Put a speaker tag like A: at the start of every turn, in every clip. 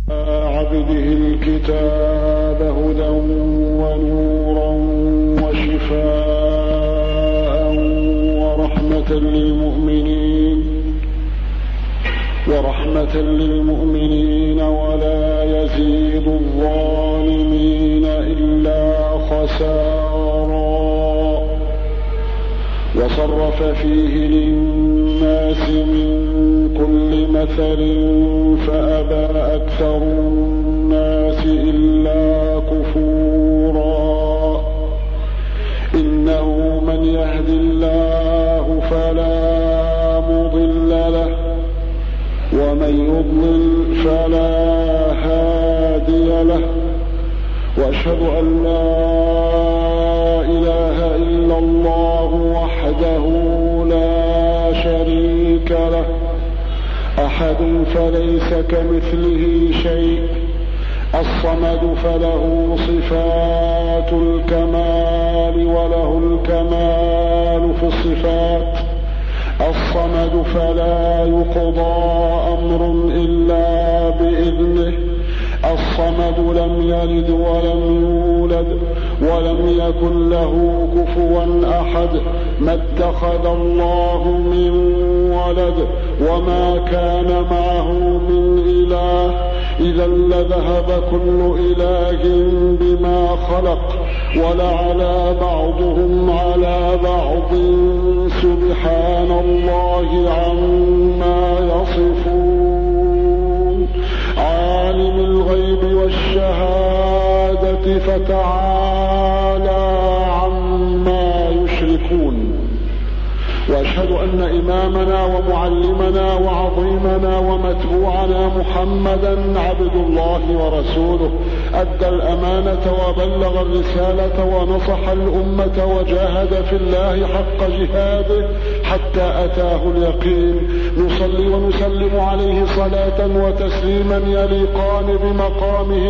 A: عبده الكتاب هدى ونورا وشفاء ورحمة للمؤمنين ورحمة للمؤمنين ولا يزيد الظالمين إلا خسارا وصرف فيه للناس من كل مثل فأبى أكثر الناس إلا كفورا إنه من يهد الله فلا مضل له ومن يضلل فلا هادي له واشهد ان لا اله الا الله وحده لا شريك له احد فليس كمثله شيء الصمد فله صفات الكمال وله الكمال في الصفات الصمد فلا يقضى امر الا باذنه الصمد لم يلد ولم يولد ولم يكن له كفوا احد ما اتخذ الله من ولد وما كان معه من اله اذا لذهب كل اله بما خلق ولعلى بعضهم على بعض سبحان الله عما يصفون عالم الغيب والشهادة فتعالى عما يشركون واشهد ان امامنا ومعلمنا وعظيمنا ومتبوعنا محمدا عبد الله ورسوله ادى الامانه وبلغ الرساله ونصح الامه وجاهد في الله حق جهاده حتى اتاه اليقين نصلي ونسلم عليه صلاه وتسليما يليقان بمقامه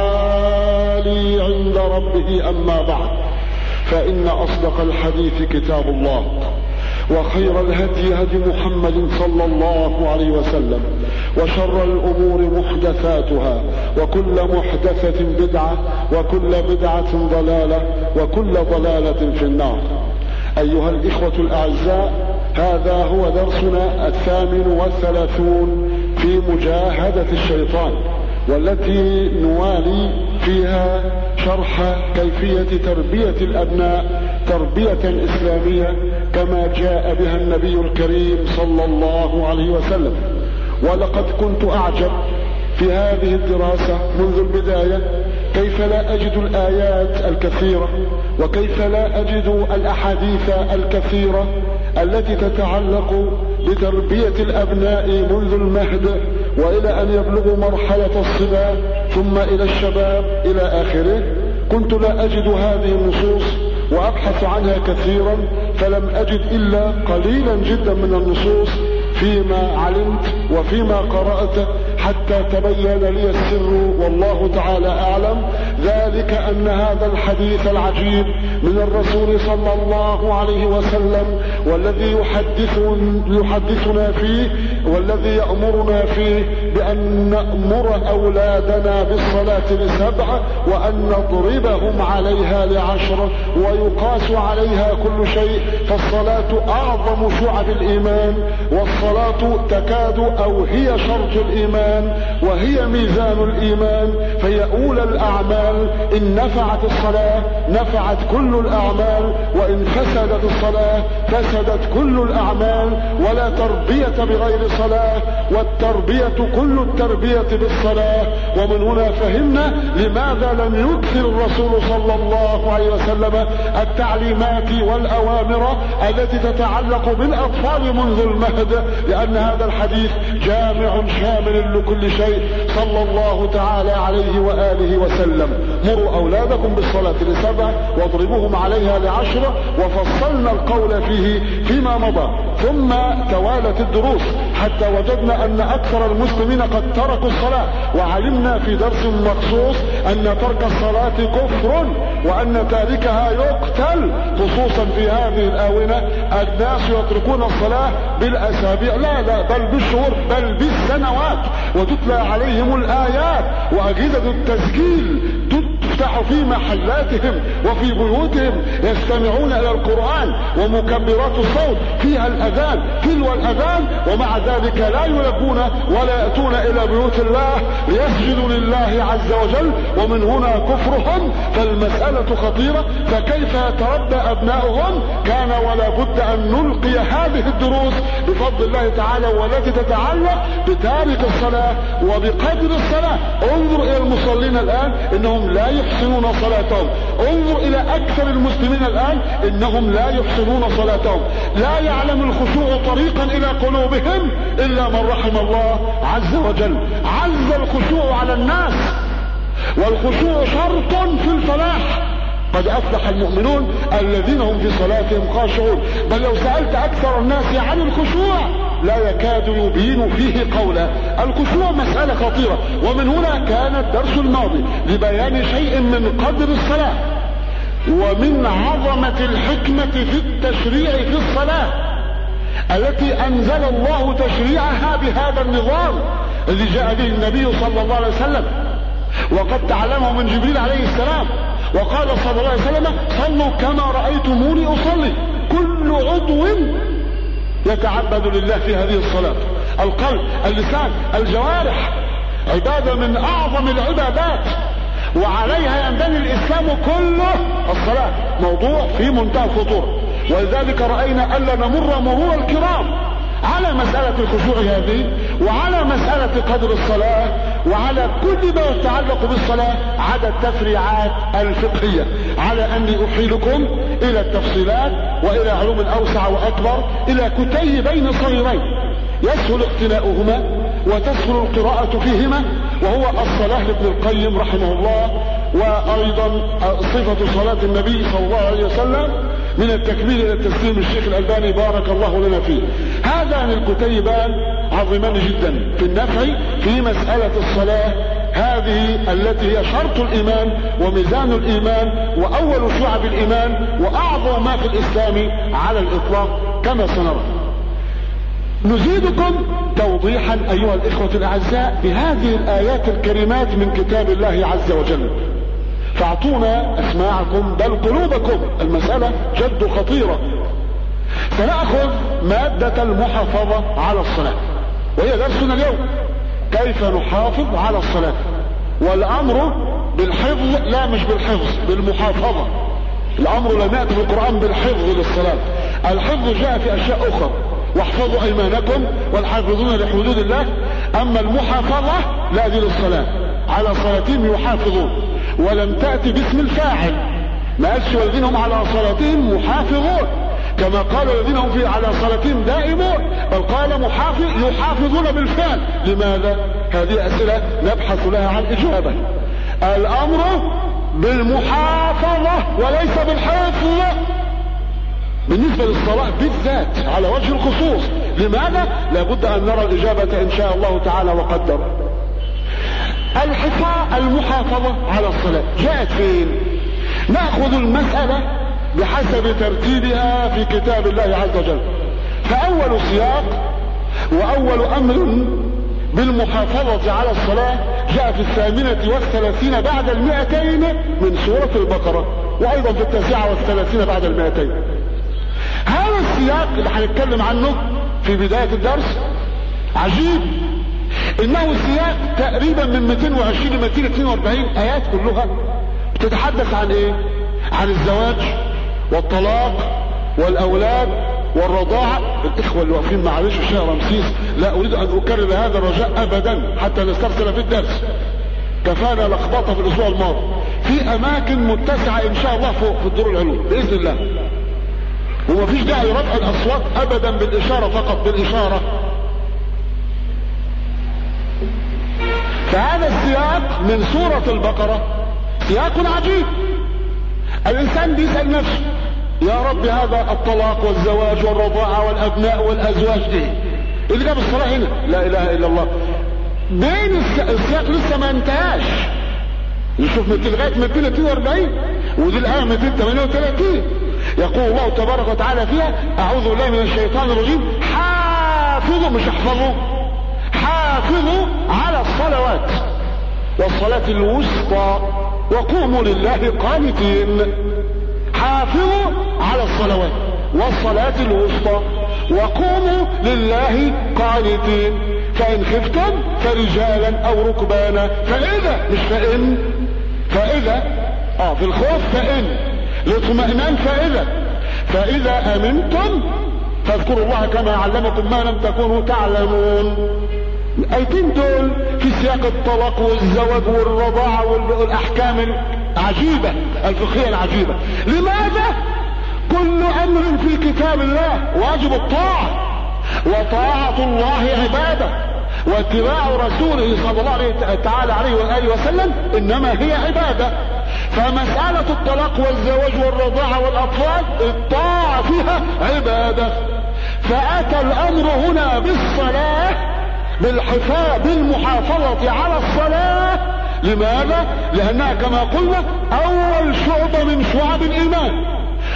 A: العالي عند ربه اما بعد فان اصدق الحديث كتاب الله وخير الهدي هدي محمد صلى الله عليه وسلم وشر الامور محدثاتها وكل محدثه بدعه وكل بدعه ضلاله وكل ضلاله في النار ايها الاخوه الاعزاء هذا هو درسنا الثامن والثلاثون في مجاهده الشيطان والتي نوالي فيها شرح كيفيه تربيه الابناء تربيه اسلاميه كما جاء بها النبي الكريم صلى الله عليه وسلم ولقد كنت اعجب في هذه الدراسه منذ البدايه كيف لا اجد الايات الكثيره وكيف لا اجد الاحاديث الكثيره التي تتعلق بتربيه الابناء منذ المهد والى ان يبلغوا مرحله الصبا ثم الى الشباب الى اخره كنت لا اجد هذه النصوص وابحث عنها كثيرا فلم اجد الا قليلا جدا من النصوص فيما علمت وفيما قرات حتى تبين لي السر والله تعالى اعلم ذلك ان هذا الحديث العجيب من الرسول صلى الله عليه وسلم والذي يحدث يحدثنا فيه والذي يامرنا فيه بان نامر اولادنا بالصلاه لسبع وان نضربهم عليها لعشر ويقاس عليها كل شيء فالصلاه اعظم شعب الايمان والصلاه تكاد او هي شرط الايمان وهي ميزان الايمان فهي اولى الاعمال ان نفعت الصلاه نفعت كل الاعمال وان فسدت الصلاه فسدت كل الاعمال ولا تربيه بغير صلاه والتربيه كل التربيه بالصلاه ومن هنا فهمنا لماذا لم يكثر الرسول صلى الله عليه وسلم التعليمات والاوامر التي تتعلق بالاطفال منذ المهد لان هذا الحديث جامع شامل لكل شيء صلى الله تعالى عليه واله وسلم مروا اولادكم بالصلاه لسبع واضربوهم عليها لعشر وفصلنا القول فيه فيما مضى ثم توالت الدروس حتى وجدنا ان اكثر المسلمين قد تركوا الصلاة وعلمنا في درس مخصوص ان ترك الصلاة كفر وان تاركها يقتل خصوصا في هذه الاونة الناس يتركون الصلاة بالاسابيع لا لا بل بالشهور بل بالسنوات وتتلى عليهم الايات واجهزة التسجيل تفتح في محلاتهم وفي بيوتهم يستمعون الى القرآن ومكبرات الصوت فيها الاذان تلو الاذان ومع ذلك لا يلبون ولا يأتون الى بيوت الله ليسجدوا لله عز وجل ومن هنا كفرهم فالمسألة خطيرة فكيف يتربى ابناؤهم كان ولا بد ان نلقي هذه الدروس بفضل الله تعالى والتي تتعلق بتارك الصلاة وبقدر الصلاة انظر الى المصلين الان انهم لا يحسنون صلاتهم انظر الى اكثر المسلمين الان انهم لا يحسنون صلاتهم لا يعلم الخشوع طريقا الى قلوبهم الا من رحم الله عز وجل عز الخشوع على الناس والخشوع شرط في الفلاح قد افلح المؤمنون الذين هم في صلاتهم خاشعون بل لو سألت اكثر الناس عن الخشوع لا يكاد يبين فيه قولا الخشوع مسألة خطيرة ومن هنا كان الدرس الماضي لبيان شيء من قدر الصلاة ومن عظمة الحكمة في التشريع في الصلاة التي انزل الله تشريعها بهذا النظام الذي جاء به النبي صلى الله عليه وسلم وقد تعلمه من جبريل عليه السلام وقال صلى الله عليه وسلم صلوا كما رأيتموني أصلي كل عضو يتعبد لله في هذه الصلاة القلب اللسان الجوارح عبادة من أعظم العبادات وعليها ينبني الإسلام كله الصلاة موضوع في منتهى الخطورة ولذلك رأينا ألا نمر مرور الكرام على مسألة الخشوع هذه وعلى مسألة قدر الصلاة وعلى كل ما يتعلق بالصلاة على التفريعات الفقهية على أني أحيلكم إلى التفصيلات وإلى علوم أوسع وأكبر إلى كتيبين صغيرين يسهل اقتناؤهما وتسهل القراءة فيهما وهو الصلاة لابن القيم رحمه الله وأيضا صفة صلاة النبي صلى الله عليه وسلم من التكبير الى التسليم الشيخ الالباني بارك الله لنا فيه هذان الكتيبان عظيمان جدا في النفع في مسألة الصلاة هذه التي هي شرط الايمان وميزان الايمان واول شعب الايمان واعظم ما في الاسلام على الاطلاق كما سنرى نزيدكم توضيحا ايها الاخوة الاعزاء بهذه الايات الكريمات من كتاب الله عز وجل فاعطونا اسماعكم بل قلوبكم المسألة جد خطيرة سنأخذ مادة المحافظة على الصلاة وهي درسنا اليوم كيف نحافظ على الصلاة والامر بالحفظ لا مش بالحفظ بالمحافظة الامر لم يأتي في القرآن بالحفظ للصلاة الحفظ جاء في اشياء اخرى واحفظوا ايمانكم والحافظون لحدود الله اما المحافظة لا دي للصلاة على صلاتهم يحافظون ولم تأتي باسم الفاعل ما قالش والذين هم على صلاتهم محافظون كما قال الذين هم في على صلاتهم دائمون بل قال محافظ يحافظون بالفعل لماذا هذه اسئله نبحث لها عن اجابه الامر بالمحافظه وليس بالحفظ بالنسبة للصلاة بالذات على وجه الخصوص لماذا لابد ان نرى الاجابة ان شاء الله تعالى وقدر الحفاظ المحافظة على الصلاة جاءت فين نأخذ المسألة بحسب ترتيبها في كتاب الله عز وجل فأول سياق وأول أمر بالمحافظة على الصلاة جاء في الثامنة والثلاثين بعد المئتين من سورة البقرة وأيضا في التاسعة والثلاثين بعد المئتين هذا السياق اللي هنتكلم عنه في بداية الدرس عجيب انه سياق تقريبا من 220 ل 242 ايات كلها بتتحدث عن ايه عن الزواج والطلاق والاولاد والرضاعة الاخوة اللي واقفين معلش الشيخ رمسيس لا اريد ان اكرر هذا الرجاء ابدا حتى نسترسل في الدرس كفانا لخبطة في الاسبوع الماضي في اماكن متسعة ان شاء الله فوق في الدور العلوي باذن الله ومفيش داعي رفع الاصوات ابدا بالاشارة فقط بالاشارة فهذا السياق من سورة البقرة سياق عجيب الانسان بيسأل نفسه يا رب هذا الطلاق والزواج والرضاعة والابناء والازواج دي اللي جاب الصلاة هنا لا اله الا الله بين السياق لسه ما انتهاش نشوف من لغايه 242 ودي الايه 238 يقول الله تبارك وتعالى فيها اعوذ بالله من الشيطان الرجيم حافظوا مش احفظوا حافظوا على الصلوات والصلاة الوسطى وقوموا لله قانتين حافظوا على الصلوات والصلاة الوسطى وقوموا لله قانتين فإن خفتم فرجالا أو ركبانا فإذا مش فإن فإذا اه في الخوف فإن الاطمئنان فإذا فإذا أمنتم فاذكروا الله كما علمكم ما لم تكونوا تعلمون الايتين دول في سياق الطلاق والزواج والرضاعة والاحكام العجيبة الفقهية العجيبة لماذا كل امر في كتاب الله واجب الطاعة وطاعة الله عبادة واتباع رسوله صلى الله عليه تعالى عليه وآله وسلم انما هي عبادة فمسألة الطلاق والزواج والرضاعة والاطفال الطاعة فيها عبادة فاتى الامر هنا بالصلاة بالحفاظ بالمحافظة على الصلاة لماذا لانها كما قلنا اول شعبة من شعب الايمان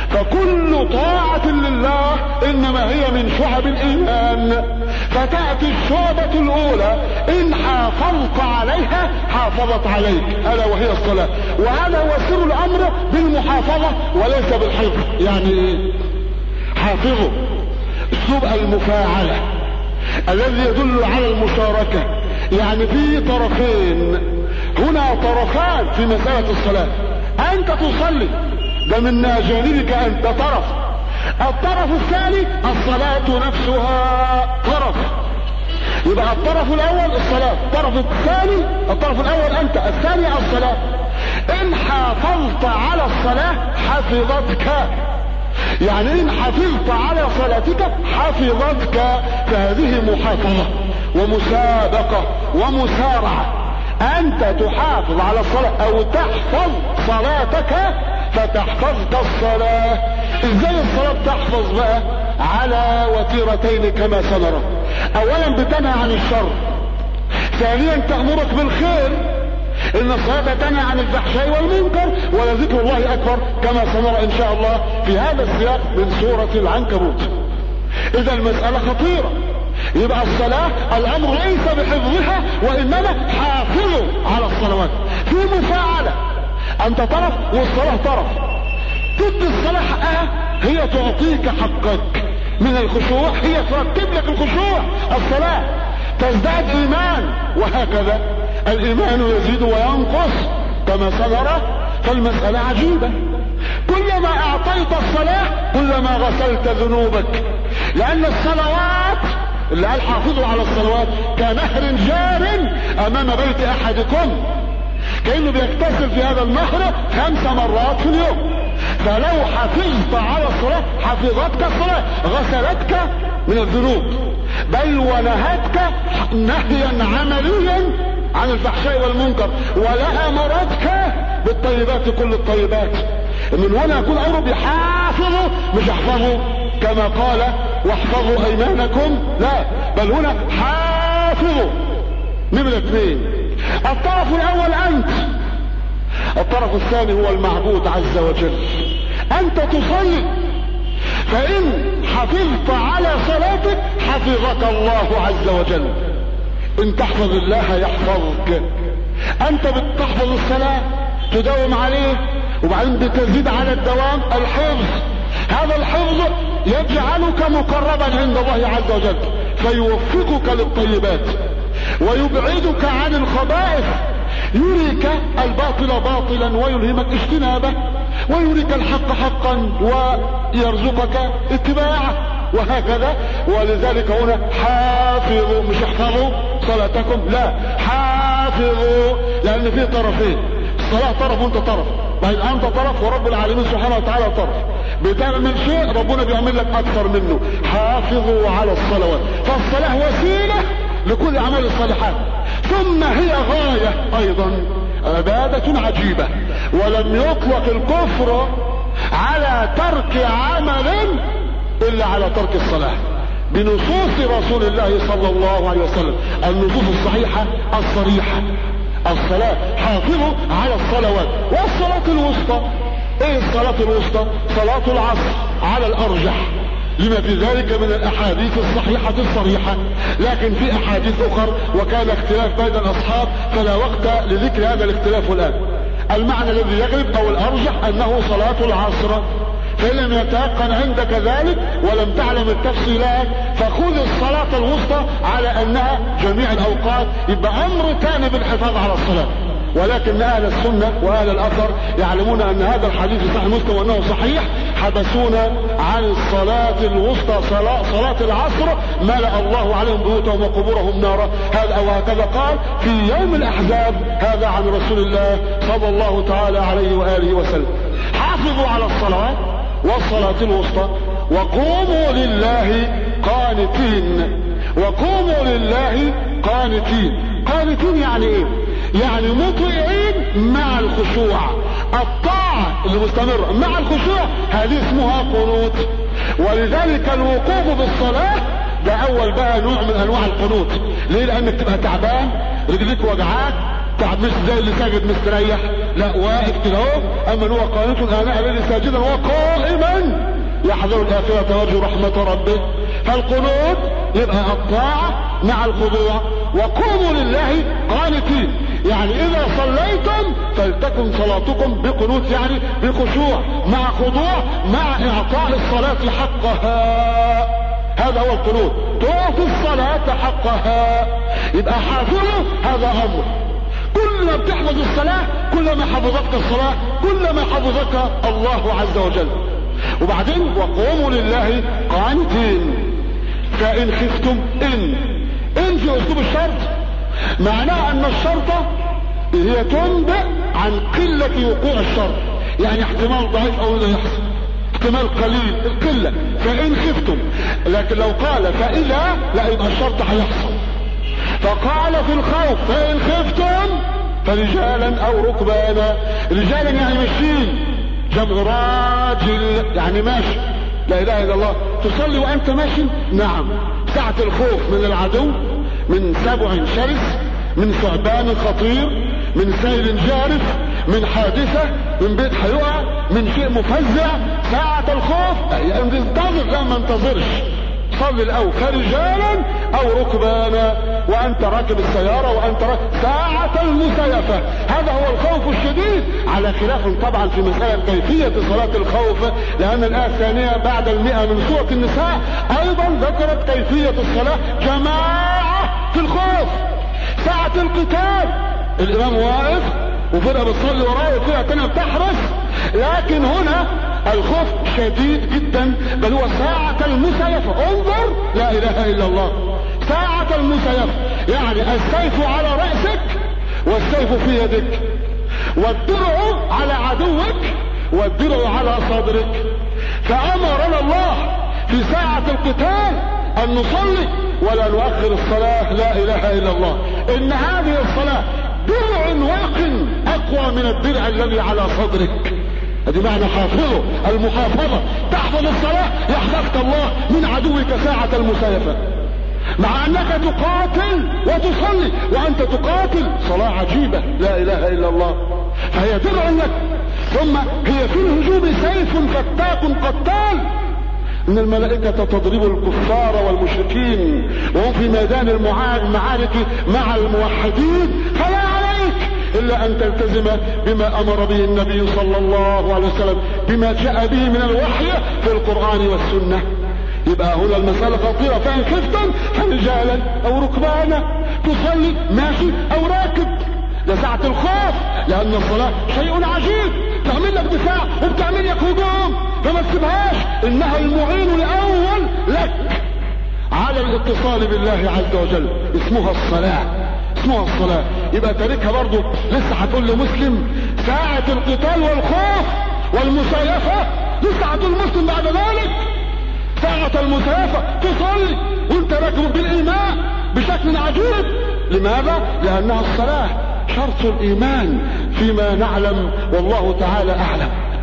A: فكل طاعة لله انما هي من شعب الايمان فتأتي الشعبة الاولى ان حافظت عليها حافظت عليك الا وهي الصلاة وهذا هو سر الامر بالمحافظة وليس بالحفظ يعني ايه حافظوا اسلوب المفاعلة الذي يدل على المشاركة يعني في طرفين هنا طرفان في مسألة الصلاة انت تصلي ده من جانبك انت طرف الطرف الثاني الصلاة نفسها طرف يبقى الطرف الاول الصلاة الطرف الثاني الطرف الاول انت الثاني الصلاة ان حافظت على الصلاة حفظتك يعني ان حفظت على صلاتك حفظتك فهذه محافظة ومسابقة ومسارعة انت تحافظ على الصلاة او تحفظ صلاتك فتحفظك الصلاة ازاي الصلاة تحفظ بقى على وتيرتين كما سنرى اولا بتنهى عن الشر ثانيا تأمرك بالخير ان الصلاة تنهى عن الفحشاء والمنكر ولذكر الله اكبر كما سنرى ان شاء الله في هذا السياق من سورة العنكبوت اذا المسألة خطيرة يبقى الصلاة الامر ليس بحفظها وانما حافظوا على الصلوات في مفاعلة انت طرف والصلاة طرف تدي الصلاة حقها هي تعطيك حقك من الخشوع هي ترتب لك الخشوع الصلاة تزداد ايمان وهكذا الايمان يزيد وينقص كما سنرى فالمسألة عجيبة كلما اعطيت الصلاة كلما غسلت ذنوبك لان الصلوات اللي قال حافظوا على الصلوات كنهر جار امام بيت احدكم كأنه بيكتسب في هذا النهر خمس مرات في اليوم فلو حفظت على الصلاة حفظتك الصلاة غسلتك من الذنوب بل ونهتك نهيا عمليا عن الفحشاء والمنكر ولا امرتك بالطيبات كل الطيبات من هنا يكون امره بيحافظوا مش احفظوا كما قال واحفظوا ايمانكم لا بل هنا حافظوا نمرة اثنين الطرف الاول انت الطرف الثاني هو المعبود عز وجل انت تصلي فان حفظت على صلاتك حفظك الله عز وجل ان تحفظ الله يحفظك انت بتحفظ الصلاة تداوم عليه وبعدين بتزيد على الدوام الحفظ هذا الحفظ يجعلك مقربا عند الله عز وجل فيوفقك للطيبات ويبعدك عن الخبائث يريك الباطل باطلا ويلهمك اجتنابه ويريك الحق حقا ويرزقك اتباعه وهكذا ولذلك هنا حافظوا مش احفظوا صلاتكم لا حافظوا لان في طرفين الصلاة طرف وانت طرف طيب انت طرف ورب العالمين سبحانه وتعالى طرف بتعمل شيء ربنا بيعمل لك اكثر منه حافظوا على الصلوات فالصلاة وسيلة لكل اعمال الصالحات ثم هي غاية ايضا عبادة عجيبة ولم يطلق الكفر على ترك عمل الا على ترك الصلاة بنصوص رسول الله صلى الله عليه وسلم النصوص الصحيحة الصريحة الصلاة حافظوا على الصلوات والصلاة الوسطى ايه الصلاة الوسطى صلاة العصر على الارجح لما في ذلك من الاحاديث الصحيحة الصريحة لكن في احاديث اخر وكان اختلاف بين الاصحاب فلا وقت لذكر هذا الاختلاف الان المعنى الذي يغلب او الارجح انه صلاة العصر فان لم يتيقن عندك ذلك ولم تعلم التفصيلات فخذ الصلاة الوسطى على انها جميع الاوقات يبقى امر كان بالحفاظ على الصلاة ولكن اهل السنة واهل الاثر يعلمون ان هذا الحديث صحيح مسلم وانه صحيح حبسونا عن الصلاة الوسطى صلاة, صلاة العصر ملأ الله عليهم بيوتهم وقبورهم نارا هذا او هكذا قال في يوم الاحزاب هذا عن رسول الله صلى الله تعالى عليه واله وسلم حافظوا على الصلوات والصلاة الوسطى وقوموا لله قانتين وقوموا لله قانتين قانتين يعني ايه يعني مطيعين مع الخشوع الطاعة المستمرة مع الخشوع هذه اسمها قنوت ولذلك الوقوف بالصلاة ده اول بقى نوع من انواع القنوت ليه لانك تبقى تعبان رجليك وجعاك تعب مش زي اللي ساجد مستريح لا واقف كده اهو اما هو قانوت اناء الليل ساجدا هو قائما يحذر الاخرة وجه رحمة ربه فالقنوت يبقى الطاعة مع الخضوع وقوموا لله قانتين يعني اذا صليتم فلتكن صلاتكم بقنوت يعني بخشوع مع خضوع مع اعطاء الصلاة حقها هذا هو القنوت تعطي الصلاة حقها يبقى حافظوا هذا امر كل ما بتحفظ الصلاة كل ما حفظتك الصلاة كل ما حفظك الله عز وجل وبعدين وقوموا لله قانتين فان خفتم ان ان في اسلوب الشرط معناه ان الشرطة هي تنبئ عن قلة وقوع الشرط يعني احتمال ضعيف او لا يحصل احتمال قليل القلة فان خفتم لكن لو قال فاذا لا يبقى الشرط هيحصل فقال في الخوف فان خفتم فرجالا او ركبانا رجالا يعني ماشيين جمع راجل يعني ماشي لا اله الا الله تصلي وانت ماشي نعم ساعة الخوف من العدو من سبع شرس من ثعبان خطير من سيل جارف من حادثة من بيت هيقع من شيء مفزع ساعة الخوف يعني انتظر لا ما انتظرش صلي الاول فرجالا او ركبانا وانت راكب السيارة وانت راكب ساعة المسيفة هذا هو الخوف الشديد على خلاف طبعا في مسألة كيفية صلاة الخوف لان الآية الثانية بعد المئة من سورة النساء ايضا ذكرت كيفية الصلاة جماعة في الخوف ساعة القتال الامام واقف وفرقة بتصلي وراه وفرقة تانية بتحرس لكن هنا الخوف شديد جدا بل هو ساعة المسيفة انظر لا اله الا الله ساعة المسيفة يعني السيف على رأسك والسيف في يدك والدرع على عدوك والدرع على صدرك فامرنا الله في ساعة القتال ان نصلي ولا نؤخر الصلاة لا اله الا الله ان هذه الصلاة درع واق اقوى من الدرع الذي على صدرك ادي معنى حافظه المحافظة تحفظ الصلاة يحفظك الله من عدوك ساعة المسايفة مع انك تقاتل وتصلي وانت تقاتل صلاة عجيبة لا اله الا الله فهي درع لك ثم هي في الهجوم سيف فتاك قتال ان الملائكة تضرب الكفار والمشركين وهم في ميدان المعارك مع الموحدين فلا عليك الا ان تلتزم بما امر به النبي صلى الله عليه وسلم بما جاء به من الوحي في القرآن والسنة يبقى هنا المسألة خطيرة فان خفتم فرجالا او ركبانا تصلي ماشي او راكب ده ساعة الخوف لان الصلاة شيء عجيب تعمل لك دفاع وبتعمل لك هجوم فما تسيبهاش انها المعين الاول لك على الاتصال بالله عز وجل اسمها الصلاة اسمها الصلاة يبقى تاركها برضو لسه هتقول لمسلم ساعة القتال والخوف والمسايفة لسه هتقول مسلم بعد ذلك ساعة المسايفة تصلي وانت راكب بالايمان بشكل عجيب لماذا؟ لانها الصلاة شرط الايمان فيما نعلم والله تعالى اعلم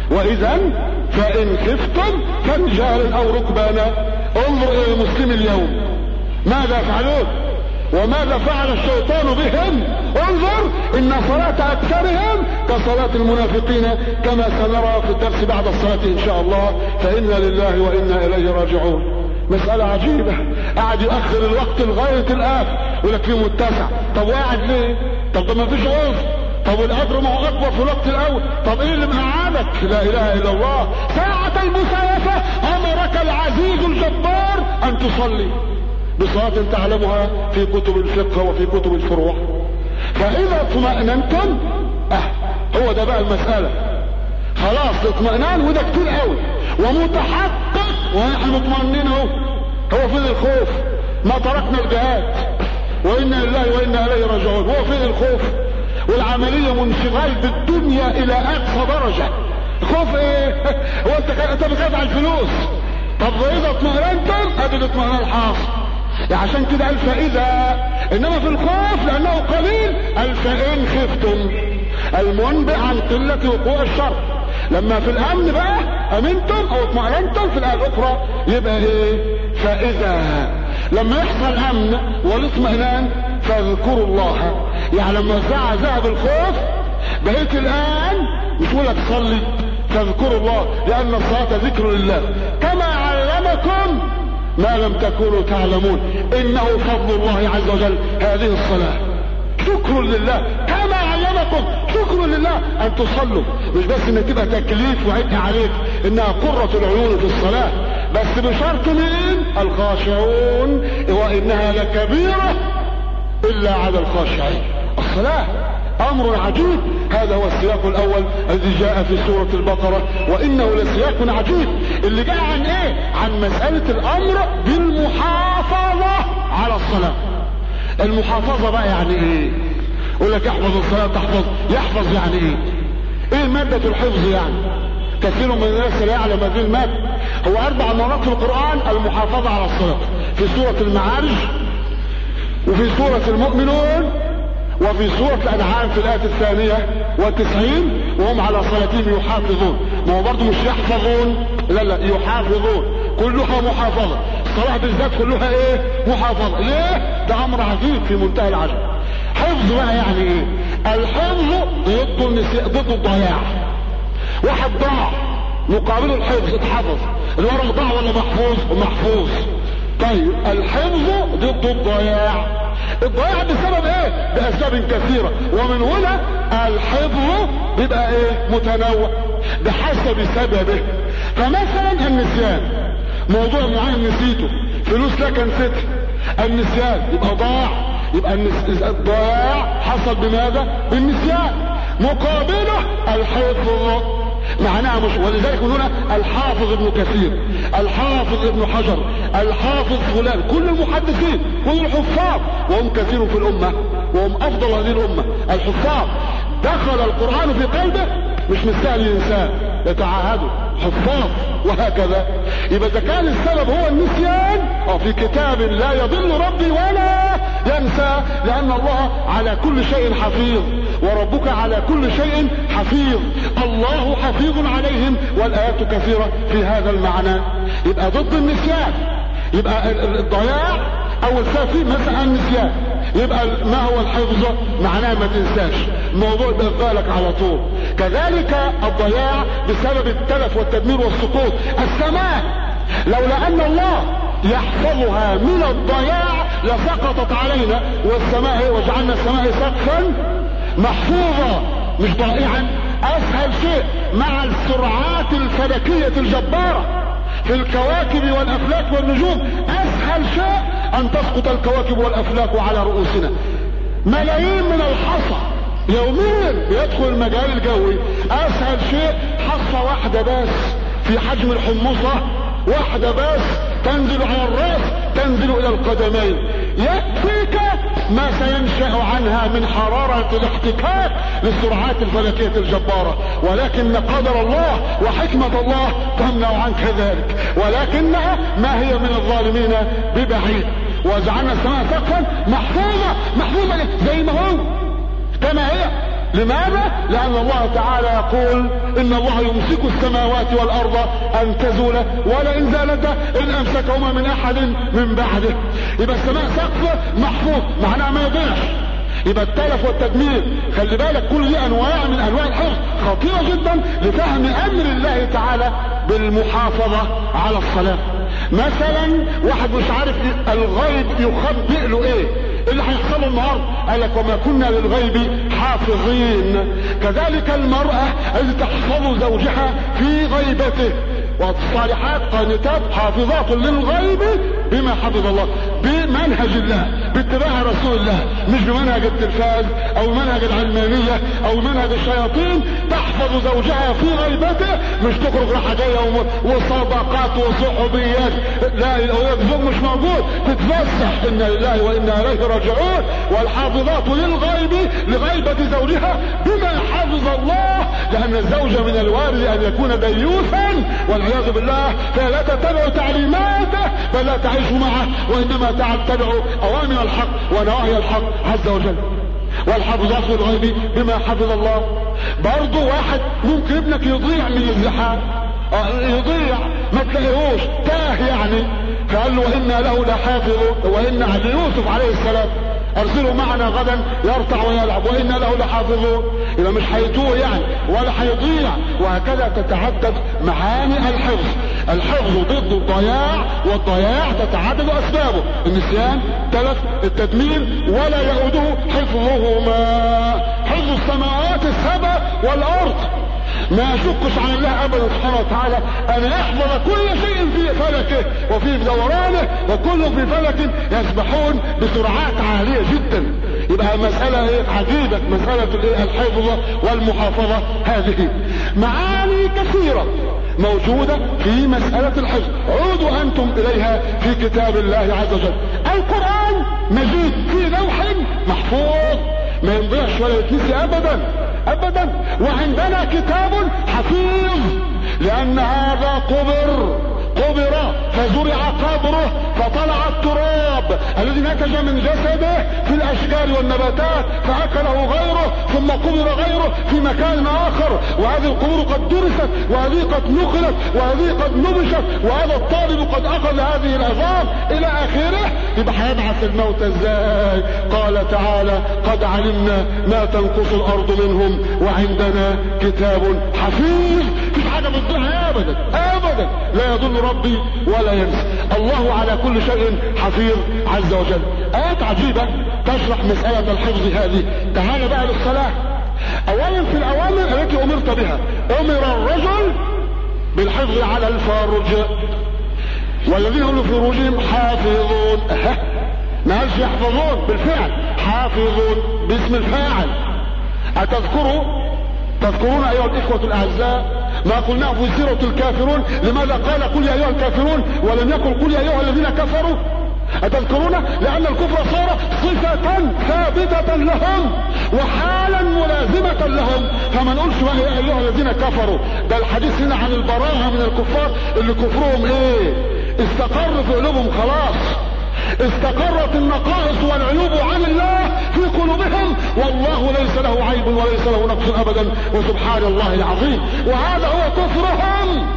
A: واذا فان خفتم فرجال او ركبانا انظر الى المسلم اليوم ماذا يفعلون وماذا فعل الشيطان بهم انظر ان صلاة اكثرهم كصلاة المنافقين كما سنرى في الدرس بعد الصلاة ان شاء الله فانا لله وانا اليه راجعون مسألة عجيبة قاعد يؤخر الوقت لغاية الآن يقول لك فيه متسع طب وقاعد ليه؟ طب ده ما فيش عذر طب الاجر ما هو اكبر في الوقت الاول طب ايه اللي مقعدك لا اله الا الله ساعة المسايفة امرك العزيز الجبار ان تصلي بصلاة تعلمها في كتب الفقه وفي كتب الفروع فاذا اطمأننتم اه هو ده بقى المسألة خلاص اطمئنان وده كتير قوي ومتحقق ونحن مطمئنين اهو هو فين الخوف ما تركنا الجهاد وانا لله وانا اليه راجعون هو فين الخوف والعملية منشغال بالدنيا الى اقصى درجة خوف ايه هو انت انت بتخاف على الفلوس طب واذا اطمئننتم ادي الاطمئنان الحاصل يعني عشان كده قال فاذا انما في الخوف لانه قليل قال فان خفتم المنبئ عن قلة وقوع الشر لما في الامن بقى امنتم او اطمئننتم في الايه الاخرى يبقى ايه فاذا لما يحصل امن والاطمئنان فاذكروا الله يعني لما زع ذهب الخوف بقيت الان مش لك صلي فاذكروا الله لان الصلاه ذكر لله كما علمكم ما لم تكونوا تعلمون انه فضل الله عز وجل هذه الصلاه شكر لله كما علمكم شكر لله ان تصلوا مش بس ان تبقى تكليف وعبء عليك انها قرة العيون في الصلاة بس بشرط مين الخاشعون وانها لكبيرة الا على الخاشعين الصلاة امر عجيب هذا هو السياق الاول الذي جاء في سورة البقرة وانه لسياق عجيب اللي جاء عن ايه عن مسألة الامر بالمحافظة على الصلاة المحافظة بقى يعني ايه يقول لك احفظ الصلاة تحفظ يحفظ يعني ايه ايه مادة الحفظ يعني كثير من الناس لا يعلم هذه المادة هو اربع مرات في القرآن المحافظة على الصلاة في سورة المعارج وفي سورة المؤمنون وفي سورة الأنعام في الآية الثانية والتسعين وهم على صلاتهم يحافظون ما هو برضه مش يحفظون لا لا يحافظون كلها محافظة الصلاة بالذات كلها ايه محافظة ليه ده امر عجيب في منتهى العجب حفظ بقى يعني ايه الحفظ ضد النساء ضد الضياع واحد ضاع مقابل الحفظ اتحفظ الورق ضاع ولا محفوظ محفوظ طيب الحفظ ضد الضياع الضياع بسبب ايه باسباب كثيرة ومن هنا الحفظ بيبقى ايه متنوع بحسب سببه فمثلا النسيان موضوع معين نسيته فلوس لك نسيتها النسيان يبقى ضاع يبقى الضياع حصل بماذا بالنسيان مقابله الحفظ معناها مش ولذلك هنا الحافظ ابن كثير الحافظ ابن حجر الحافظ فلان كل المحدثين كل الحفاظ وهم كثير في الامة وهم افضل هذه الامة الحفاظ دخل القرآن في قلبه مش مستاهل الانسان يتعاهده حفاظ وهكذا يبقى اذا كان السبب هو النسيان او في كتاب لا يضل ربي ولا ينسى لان الله على كل شيء حفيظ وربك على كل شيء حفيظ الله حفيظ عليهم والايات كثيرة في هذا المعنى يبقى ضد النسيان يبقى الضياع اول سبب فيه مثلا النسيان يبقى ما هو الحفظ معناه ما تنساش الموضوع بالك على طول كذلك الضياع بسبب التلف والتدمير والسقوط السماء لولا ان الله يحفظها من الضياع لسقطت علينا والسماء وجعلنا السماء سقفا محفوظة مش ضائعا اسهل شيء مع السرعات الفلكية الجبارة في الكواكب والافلاك والنجوم اسهل شيء ان تسقط الكواكب والافلاك على رؤوسنا ملايين من الحصى يوميا بيدخل المجال الجوي اسهل شيء حصة واحدة بس في حجم الحمصة واحدة بس تنزل على الراس تنزل الى القدمين يكفيك ما سينشأ عنها من حرارة الاحتكاك للسرعات الفلكية الجبارة ولكن قدر الله وحكمة الله تمنع عنك ذلك ولكنها ما هي من الظالمين ببعيد وجعلنا السماء سقفا محفوظة محفوظة زي ما هو كما هي لماذا لان الله تعالى يقول ان الله يمسك السماوات والارض ان تزولا ولئن زالتا ان امسكهما من احد من بعده يبقى السماء سقف محفوظ معناها ما يضيعش يبقى التلف والتدمير خلي بالك كل دي انواع من انواع الحفظ خطيره جدا لفهم امر الله تعالى بالمحافظه على الصلاه مثلا واحد مش عارف الغيب يخبئ له ايه اللي هيحصل له النهارده قال لك وما كنا للغيب حافظين كذلك المرأة التي تحفظ زوجها في غيبته والصالحات قانتات حافظات للغيب بما حفظ الله بمنهج الله باتباع رسول الله مش بمنهج التلفاز او منهج العلمانية او منهج الشياطين تحفظ زوجها في غيبته مش تخرج راحة جاية وصداقات وصحوبيات لا الزوج مش موجود تتفسح انا لله وانا اليه راجعون والحافظات للغيب لغيبة زوجها بما حفظ الله لان الزوج من الوارد ان يكون ديوثا والعياذ بالله فلا تتبع تعليماته بل لا تعيش معه وانما تتبع اوامر الحق ونواهي الحق عز وجل والحافظات للغيب بما حفظ الله برضه واحد ممكن ابنك يضيع من الزحام يضيع ما تلاقيهوش تاه يعني فقال له وإنا له لحافظ وإن ليوسف عليه السلام ارسله معنا غدا يرتع ويلعب وإنا له لحافظون يبقى مش هيتوه يعني ولا هيضيع وهكذا تتعدد معاني الحفظ الحفظ ضد الضياع والضياع تتعدد اسبابه النسيان تلف التدمير ولا يؤوده حفظهما حفظ السماوات السبع والارض ما اشكش على الله ابدا سبحانه وتعالى ان يحفظ كل شيء في فلكه وفي دورانه وكل في فلك يسبحون بسرعات عاليه جدا يبقى مسألة ايه عجيبة مسألة الايه الحفظ والمحافظة هذه معاني كثيرة موجودة في مسألة الحفظ عودوا انتم اليها في كتاب الله عز وجل القرآن مجيد في لوح محفوظ ما ينضيعش ولا يتنسي ابدا ابدا وعندنا كتاب حفيظ لان هذا قبر قبر فزرع قبره فطلع التراب الذي نتج من جسده في الاشجار والنباتات فاكله غيره ثم قبر غيره في مكان اخر وهذه القبور قد درست وهذه قد نقلت وهذه قد نبشت وهذا الطالب قد اخذ هذه العظام الى اخره يبقى هيبعث الموت ازاي قال تعالى قد علمنا ما تنقص الارض منهم وعندنا كتاب حفيظ مفيش حاجه بتضيع ابدا ابدا لا يضل ربي ولا ينسى الله على كل شيء حفيظ عز وجل ايات عجيبه تشرح مساله الحفظ هذه تعال بقى للصلاه اولا في الاوامر التي امرت بها امر الرجل بالحفظ على الفرج والذين هم لفروجهم حافظون أه. ما قالش يحفظون بالفعل حافظون باسم الفاعل أتذكروا تذكرون أيها الإخوة الأعزاء ما قلناه في سيرة الكافرون لماذا قال قل يا أيها الكافرون ولم يقل قل يا أيها الذين كفروا أتذكرون لأن الكفر صار صفة ثابتة لهم وحالا ملازمة لهم فما نقولش يا أيها الذين كفروا ده الحديث هنا عن البراءة من الكفار اللي كفرهم ايه استقر في قلوبهم خلاص استقرت النقائص والعيوب عن الله في قلوبهم والله ليس له عيب وليس له نقص ابدا وسبحان الله العظيم وهذا هو كفرهم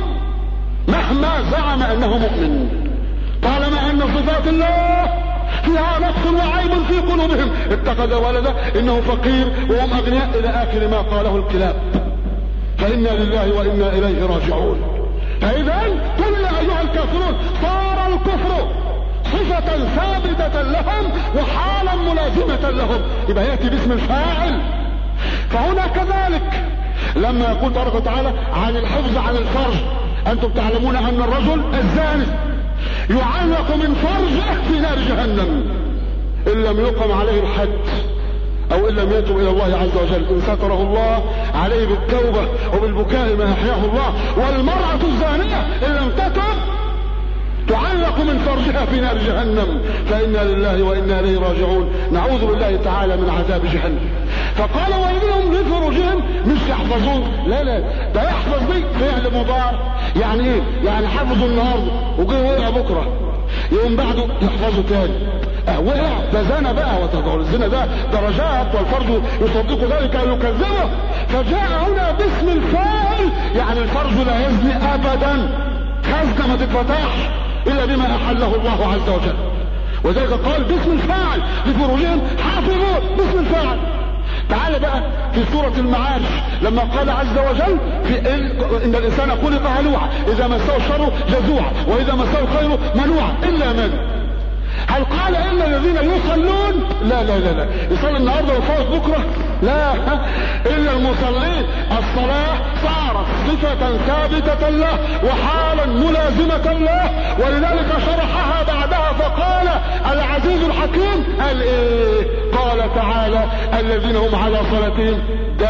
A: مهما زعم انه مؤمن طالما ان صفات الله فيها نقص وعيب في قلوبهم اتخذ ولدا انه فقير وهم اغنياء الى اخر ما قاله الكلاب فانا لله وانا اليه راجعون فاذا قل يا ايها الكافرون صار الكفر صفة ثابتة لهم وحالا ملازمة لهم يبقى يأتي باسم الفاعل فهنا كذلك لما يقول تبارك وتعالى عن الحفظ عن الفرج انتم تعلمون ان الرجل الزاني يعلق من فرجه في نار جهنم ان لم يقم عليه الحد او ان لم يتب الى الله عز وجل ان ستره الله عليه بالتوبة وبالبكاء ما احياه الله والمرأة الزانية ان لم تتب تعلق من فرجها في نار جهنم فإنا لله وإنا إليه راجعون نعوذ بالله تعالى من عذاب جهنم فقال والذين هم لفروجهم مش يحفظون لا لا ده يحفظ دي فعل مضارع يعني ايه يعني حفظوا النهارده وجه وقع بكره يوم بعده يحفظه تاني اه وقع ده زنا بقى الزنا ده درجات والفرج يصدق ذلك او يكذبه فجاء هنا باسم الفاعل يعني الفرج لا يزني ابدا خزنه ما تتفتحش الا بما احله الله عز وجل وذلك قال باسم الفاعل لفروجهم حافظوا باسم الفاعل تعال بقى في سورة المعارج لما قال عز وجل في ان الانسان خلق هلوعا اذا مسه الشر جزوعا واذا مسه الخير منوعا الا من هل قال الا الذين يصلون لا لا لا لا يصلي النهارده وفوت بكره لا الا المصلين الصلاه صارت صفه ثابته له وحالا ملازمه له ولذلك شرحها بعدها فقال العزيز الحكيم قال ايه قال تعالى الذين هم على صلاتهم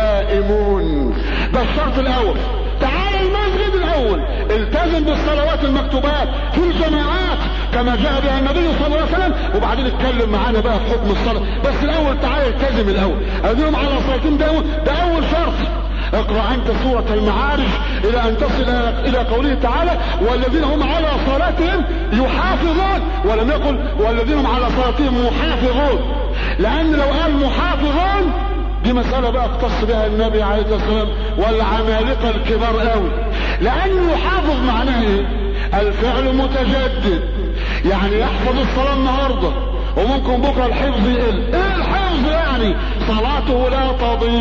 A: دائمون ده الشرط الاول تعال المسجد الاول التزم بالصلوات المكتوبات في الجماعات كما جاء بها النبي صلى الله عليه وسلم وبعدين اتكلم معانا بقى في حكم الصلاة بس الاول تعال التزم الاول اليوم على صلاتين ده, ده اول شرط اقرأ انت سورة المعارج الى ان تصل الى قوله تعالى والذين هم على صلاتهم يحافظون ولم يقل والذين هم على صلاتهم محافظون لان لو قال محافظون دي مسألة بقى اختص بها النبي عليه الصلاة والسلام والعمالقة الكبار قوي لأنه يحافظ معناه ايه؟ الفعل متجدد يعني يحفظ الصلاة النهاردة وممكن بكرة الحفظ يقل ايه الحفظ يعني صلاته لا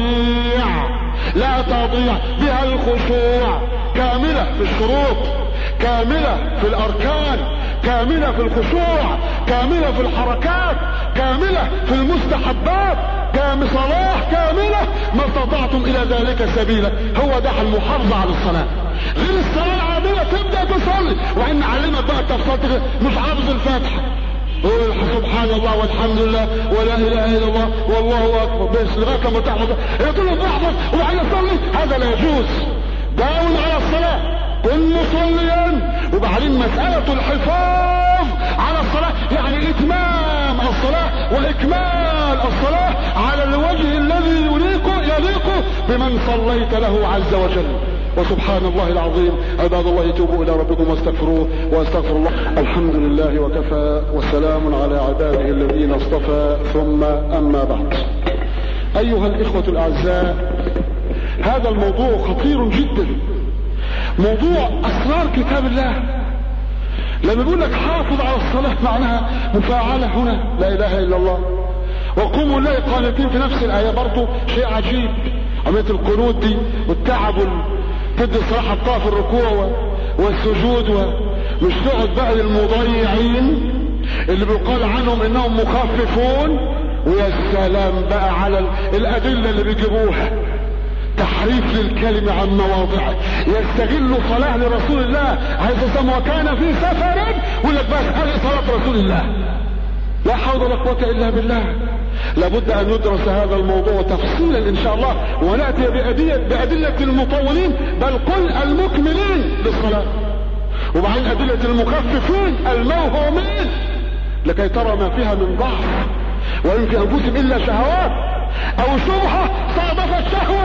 A: تضيع لا تضيع بها الخشوع كاملة في الشروط كاملة في الاركان كاملة في الخشوع كاملة في الحركات كاملة في المستحبات كام صلاة كاملة ما استطعتم الى ذلك سبيلا هو ده المحافظة على الصلاة غير الصلاة العادية تبدأ تصلي وان علمك بقى التفصيل مش حافظ الفاتحة قول سبحان الله والحمد لله ولا اله الا الله والله اكبر بس لغايه لما تحفظ يقول له احفظ وبعدين صلي هذا لا يجوز داوم على الصلاه كن مصليا وبعدين مسألة الحفاظ على الصلاة يعني اتمام الصلاة واكمال الصلاة على الوجه الذي يليق يليق بمن صليت له عز وجل وسبحان الله العظيم عباد الله توبوا الى ربكم واستغفروه واستغفر الله الحمد لله وكفى وسلام على عباده الذين اصطفى ثم اما بعد ايها الاخوة الاعزاء هذا الموضوع خطير جدا موضوع اسرار كتاب الله لما يقول لك حافظ على الصلاة معناها مفاعلة هنا لا اله الا الله وقوموا الله قانتين في نفس الاية برضه شيء عجيب عملية القنوت دي والتعب تدي صراحة في الركوع والسجود ومش تقعد بقى للمضيعين اللي بيقال عنهم انهم مخففون ويا سلام بقى على الادلة اللي بيجيبوها تحريف للكلمة عن مواضعه يستغل صلاة لرسول الله عليه الصلاة وكان في سفر يقول لك بس هذه صلاة رسول الله لا حول ولا قوة الا بالله لابد ان يدرس هذا الموضوع تفصيلا ان شاء الله وناتي بأدلة, بأدلة المطولين بل قل المكملين للصلاة وبعدين أدلة المخففين الموهومين لكي ترى ما فيها من ضعف وإن في أنفسهم إلا شهوات أو شبهة صادفت شهوة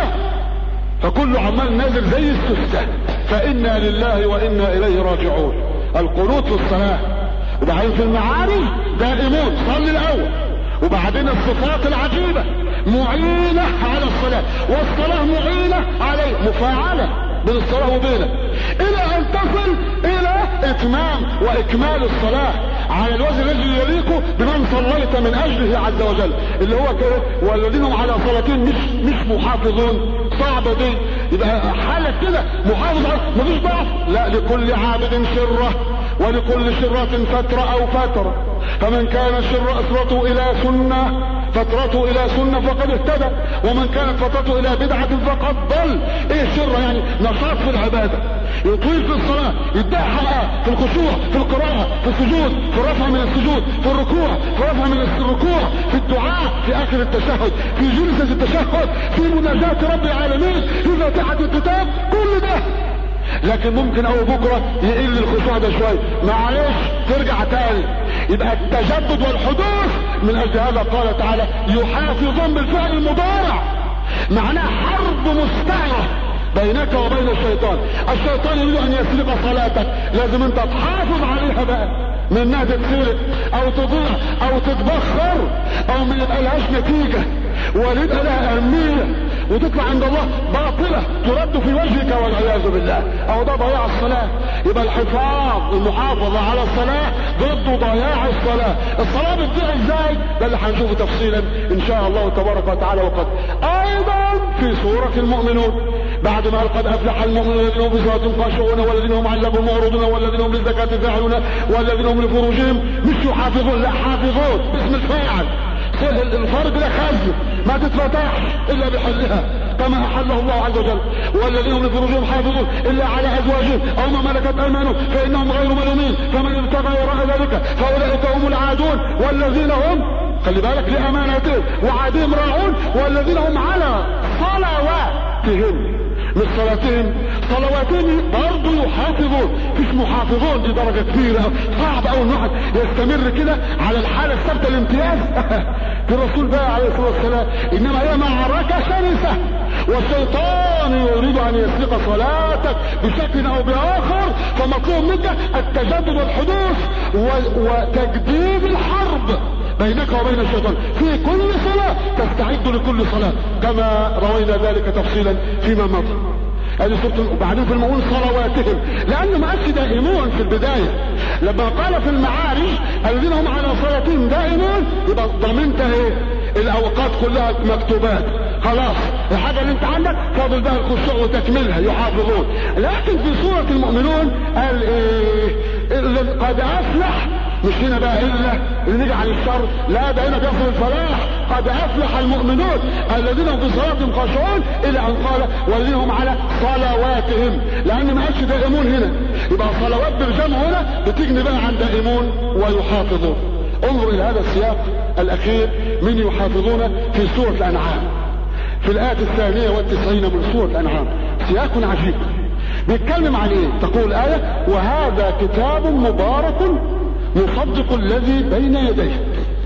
A: فكل عمال نازل زي السستة فإنا لله وإنا إليه راجعون القنوت في الصلاة وبعدين في المعارج دائمون صلي الأول وبعدين الصفات العجيبة معينة على الصلاة والصلاة معينة عليه مفاعلة بين الصلاة وبينه الى ان تصل الى اتمام واكمال الصلاة على الوجه الذي يليق بمن صليت من اجله عز وجل اللي هو كده والذين هم على صلاتين مش مش محافظون صعبة دي يبقى حالة كده محافظ مفيش ضعف لا لكل عابد شرة ولكل شرة فترة او فترة فمن كان شر اسرته الى سنة فترته الى سنة فقد اهتدى ومن كانت فترته الى بدعة فقد ضل ايه الشر يعني نشاط في العبادة يطيل في الصلاة يدعي حلقات في الخشوع في القراءة في السجود في الرفع من السجود في الركوع في الرفع من الركوع في الدعاء في اخر التشهد في جلسة التشهد في مناجاة رب العالمين في فاتحة الكتاب كل ده لكن ممكن اول بكرة يقل الخشوع ده شوية معلش ترجع تاني يبقى التجدد والحدوث من اجل هذا قال تعالى يحافظون بالفعل المضارع معناه حرب مستعرة بينك وبين الشيطان الشيطان يريد ان يسرق صلاتك لازم انت تحافظ عليها بقى من انها تتسرق او تضيع او تتبخر او ما يبقى لهاش نتيجه ويبقى لها اهميه وتطلع عند الله باطله ترد في وجهك والعياذ بالله او ده ضياع الصلاه يبقى الحفاظ المحافظه على الصلاه ضد ضياع الصلاه الصلاه بتضيع ازاي ده اللي هنشوفه تفصيلا ان شاء الله تبارك وتعالى وقد ايضا في سوره المؤمنون بعد ما قد افلح المؤمنون الذين هم بصلاتهم خاشعون والذين هم عن لهم معرضون والذين هم للزكاه فاعلون والذين هم لفروجهم مش يحافظون لا حافظون باسم الفاعل الفرد ده خزن ما تتفتحش الا بحلها كما احله الله عز وجل والذين هم لفروجهم حافظون الا على ازواجهم او ما ملكت ايمانهم فانهم غير ملومين فمن ابتغى وراء ذلك فاولئك هم العادون والذين هم خلي بالك لامانتهم وعادهم راعون والذين هم على صلواتهم مش صلاتين صلواتين برضه يحافظون مش محافظون دي درجة كبيرة صعب اول واحد يستمر كده على الحالة الثابتة الامتياز الرسول بقى عليه الصلاة والسلام انما هي معركة شرسة والشيطان يريد ان يسرق صلاتك بشكل او باخر فمطلوب منك التجدد والحدوث وتجديد الحرب بينك وبين الشيطان في كل صلاة تستعد لكل صلاة كما روينا ذلك تفصيلا فيما مضى هذه سورة وبعدين في المؤمن صلواتهم لأنه ما قالش دائمون في البداية لما قال في المعارج الذين هم على صلاتهم دائمون يبقى ضمنت ايه الاوقات كلها مكتوبات خلاص الحاجة اللي انت عندك فاضل بقى الخشوع وتكملها يحافظون لكن في سورة المؤمنون قال ايه قد افلح مش هنا بقى الا اللي نيجي عن الشر لا ده هنا بيصل الفلاح قد افلح المؤمنون الذين هم في صلاتهم خاشعون الى ان قال والذين هم على صلواتهم لان ما قالش دائمون هنا يبقى صلوات بالجمع هنا بتجني بقى عن دائمون ويحافظون انظر الى هذا السياق الاخير من يحافظون في سورة الانعام في الآية الثانية والتسعين من سورة الانعام سياق عجيب بيتكلم عن ايه تقول آية وهذا كتاب مبارك مصدق الذي بين يديه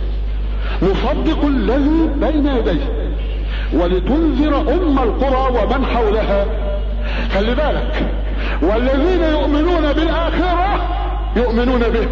A: مصدق الذي بين يديه ولتنذر ام القرى ومن حولها خلي بالك والذين يؤمنون بالاخره يؤمنون به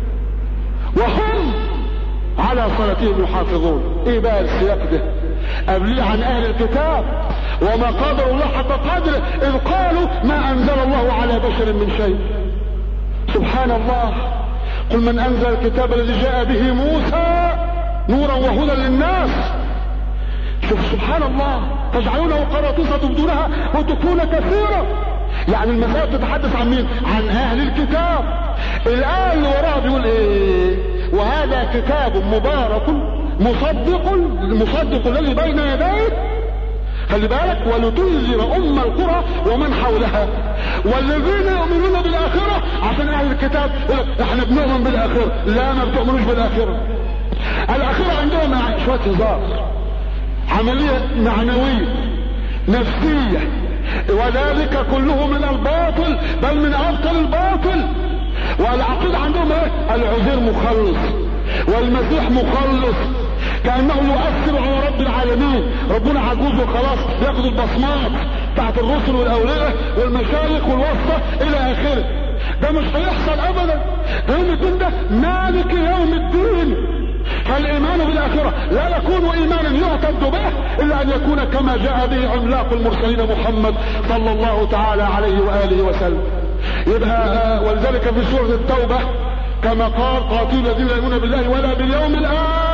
A: وهم على صلاتهم يحافظون ايه بقى السياق ده قبل عن اهل الكتاب وما قدر الله حق قدره اذ قالوا ما انزل الله على بشر من شيء سبحان الله قل من انزل الكتاب الذي جاء به موسى نورا وهدى للناس شوف سبحان الله تجعلونه قراطيس تبدونها وتكون كثيرة يعني المسائل تتحدث عن مين عن اهل الكتاب الآية اللي وراها بيقول ايه وهذا كتاب مبارك مصدق مصدق الذي بين يديه خلي بالك ولتنذر ام القرى ومن حولها والذين يؤمنون بالاخره عشان اهل الكتاب احنا بنؤمن بالاخره لا ما بتؤمنوش بالاخره الاخره عندهم شويه هزار عمليه معنويه نفسيه وذلك كله من الباطل بل من ابطل الباطل والعقيده عندهم ايه العزير مخلص والمسيح مخلص كأنه يؤثر على رب العالمين ربنا عجوز وخلاص ياخد البصمات بتاعت الرسل والأولياء والمشايخ والوسطى إلى آخره ده مش هيحصل أبدا يوم الدين ده مالك يوم الدين فالإيمان بالآخرة لا يكون إيمانا يعتد به إلا أن يكون كما جاء به عملاق المرسلين محمد صلى الله تعالى عليه وآله وسلم يبقى ولذلك في سورة التوبة كما قال قاتلوا الذين لا يؤمنون بالله ولا باليوم الآخر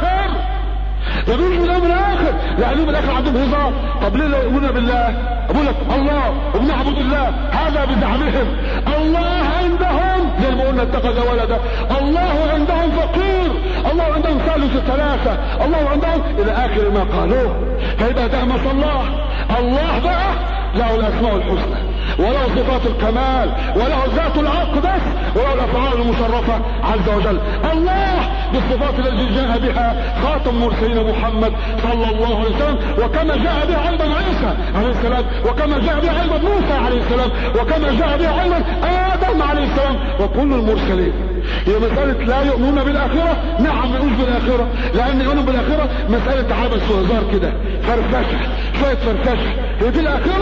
A: يؤمنون باليوم الاخر يعني بالاخر عندهم هزار طب ليه لا يؤمنون بالله اقول لك الله وبنعبد الله هذا بزعمهم الله عندهم زي ما قلنا اتخذ ولدا الله عندهم فقير الله عندهم ثالث ثلاثة الله عندهم الى اخر ما قالوه فيبقى ده ما الله الله بقى له الاسماء الحسنى وله صفات الكمال وله الذات الاقدس وله الافعال المشرفه عز وجل الله بالصفات التي جاء بها خاتم مرسلين محمد صلى الله عليه وسلم وكما جاء بها ايضا عيسى عليه السلام وكما جاء بها ايضا موسى عليه السلام وكما جاء بها ايضا ادم عليه السلام وكل المرسلين هي مسألة لا يؤمنون بالآخرة نعم يؤمنون بالآخرة لأن يؤمنون بالآخرة مسألة عبث وهزار كده فرفشة شوية فرفشة هي دي الآخرة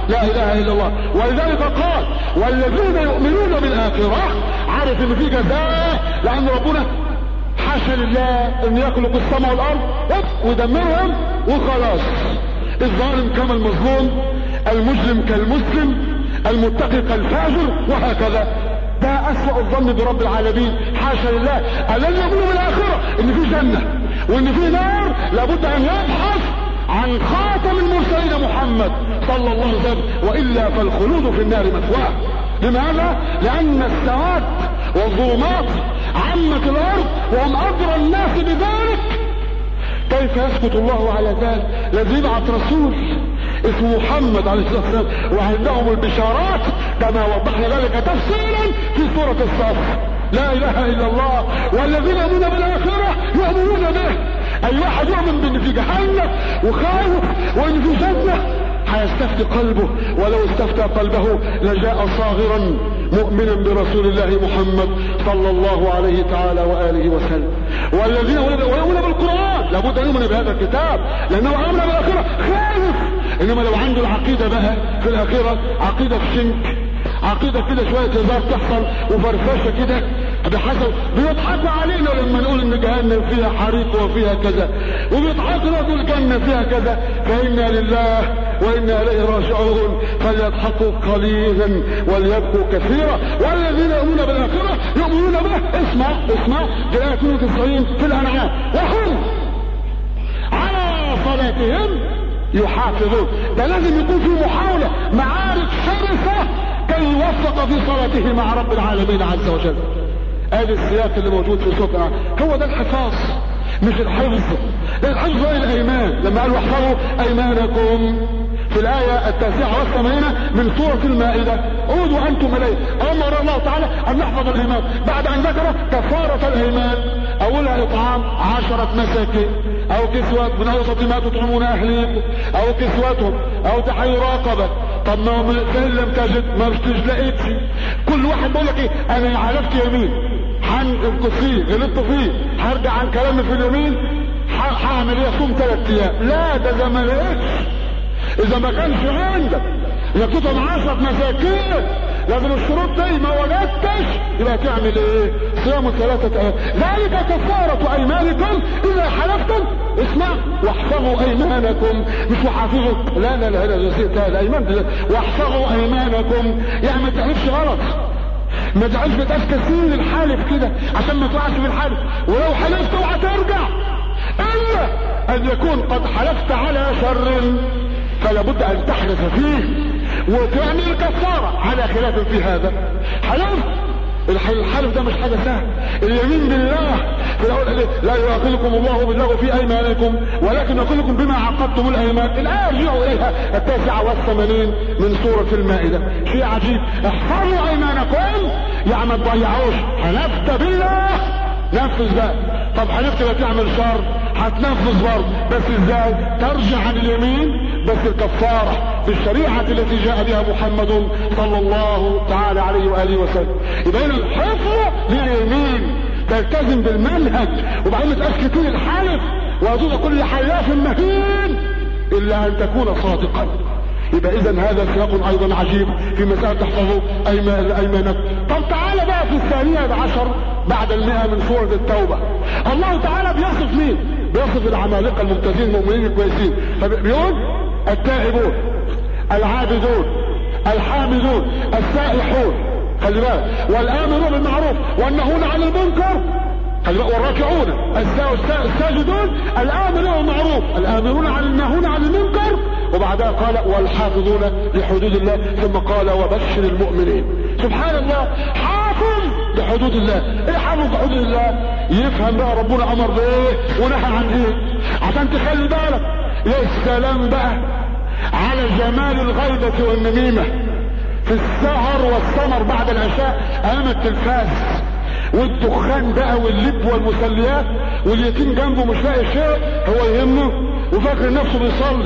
A: لا اله الا الله ولذلك قال والذين يؤمنون بالاخره عارف ان في جزاء لان ربنا حاشا لله ان يخلق السماء والارض ويدمرهم وخلاص الظالم كما المظلوم المجرم كالمسلم المتقي كالفاجر وهكذا ده اسوأ الظن برب العالمين حاشا لله الذي يقول بالاخره ان في جنه وان في نار لابد ان يبحث عن خاتم المرسلين محمد صلى الله عليه وسلم والا فالخلود في النار مثواه لماذا لان السواد والظلمات عمت الارض وهم ادرى الناس بذلك كيف يسكت الله على ذلك الذي يبعث رسول اسمه محمد عليه الصلاه والسلام وعندهم البشارات كما وضحنا ذلك تفصيلا في سوره الصف لا اله الا الله والذين يؤمنون بالاخره يؤمنون به اي واحد يؤمن بان في جهنم وخايف وان في جنه هيستفتي قلبه ولو استفتى قلبه لجاء صاغرا مؤمنا برسول الله محمد صلى الله عليه تعالى واله وسلم والذين يؤمنون بالقران لابد ان يؤمن بهذا الكتاب لانه امن بالاخره خايف انما لو عنده العقيده بقى في الاخره عقيده في شنك عقيده كده شويه هزار تحصل وفرفشه كده بحسب بيضحكوا علينا لما نقول ان جهنم فيها حريق وفيها كذا وبيضحكوا نقول الجنه فيها كذا فانا لله وانا اليه راجعون فليضحكوا قليلا وليبكوا كثيرا والذين يؤمنون بالاخره يؤمنون به اسمع اسمع جاءت 92 في الانعام وهم على صلاتهم يحافظون ده لازم يكون في محاوله معارك شرسه كي يوفق في صلاته مع رب العالمين عز وجل ادي السياق اللي موجود في سوره هو ده الحفاظ مش الحفظ ده الحفظ هي الايمان لما قالوا احفظوا ايمانكم في الآية التاسعة والثمانين من سورة المائدة عودوا أنتم إليه أمر الله تعالى أن نحفظ الإيمان بعد أن ذكر كفارة الإيمان أولها إطعام عشرة مساكين أو كسوة من أوسط ما تطعمون أهليكم أو كسوتهم أو تحرير رقبة طب ما هو فإن لم تجد ما بتلاقيش كل واحد بيقول لك إيه أنا عرفت يمين هنقص فيه غلطت فيه هرجع عن كلامي في اليمين هعمل ايه اصوم ثلاث ايام لا ده ده ما لقيتش اذا ما كانش عندك انك تطعم عشرة مساكين لكن الشروط دي ما وجدتش يبقى تعمل ايه صيام ثلاثة ايام ذلك كفارة ايمانكم اذا حلفتم اسمع واحفظوا ايمانكم مش وحافظوا لا لا لا لا الايمان واحفظوا ايمانكم يعني ما تعرفش غلط ما تقعدش بتقاس كثير الحالف كده عشان ما تقعش في الحالف ولو حلفت اوعى ترجع الا ان يكون قد حلفت على شر فلا بد ان تحدث فيه وتعمل كفاره على خلاف في هذا حلفت الحلف ده مش حاجه سهله اليمين بالله في الاول لا يؤاخذكم الله باللغو في ايمانكم ولكن يؤاخذكم بما عقدتم الايمان الايه ارجعوا اليها التاسعه والثمانين من سوره المائده شيء عجيب احفظوا ايمانكم يعني ما تضيعوش حلفت بالله نفذ ده طب حلفت لا تعمل شر هتنفذ برضه بس ازاي ترجع عن اليمين بس الكفارة بالشريعة التي جاء بها محمد صلى الله تعالى عليه وآله وسلم يبقى الحفظ لليمين تلتزم بالمنهج وبعدين ما تبقاش كتير الحلف ويظن كل حلاف مهين الا ان تكون صادقا يبقى اذا هذا سياق ايضا عجيب في مسألة تحفظوا ايمان ايمانك طب تعالى بقى في الثانية عشر بعد المئة من سورة التوبة الله تعالى بيصف مين بيصف العمالقة الممتازين المؤمنين الكويسين فبيقول التائبون العابدون الحامدون السائحون خلي بالك والامرون بالمعروف والنهون عن المنكر خلي بالك والراكعون الساجدون الامرون بالمعروف الامرون عن النهون عن المنكر وبعدها قال والحافظون لحدود الله ثم قال وبشر المؤمنين سبحان الله حافظ لحدود الله ايه حافظ لحدود الله يفهم بقى ربنا امر بايه ونهى عن ايه عشان تخلي بالك يا سلام بقى على جمال الغيبة والنميمة في السهر والسمر بعد العشاء امام التلفاز والدخان بقى واللب والمسليات واليتيم جنبه مش لاقي شيء هو يهمه وفاكر نفسه بيصلي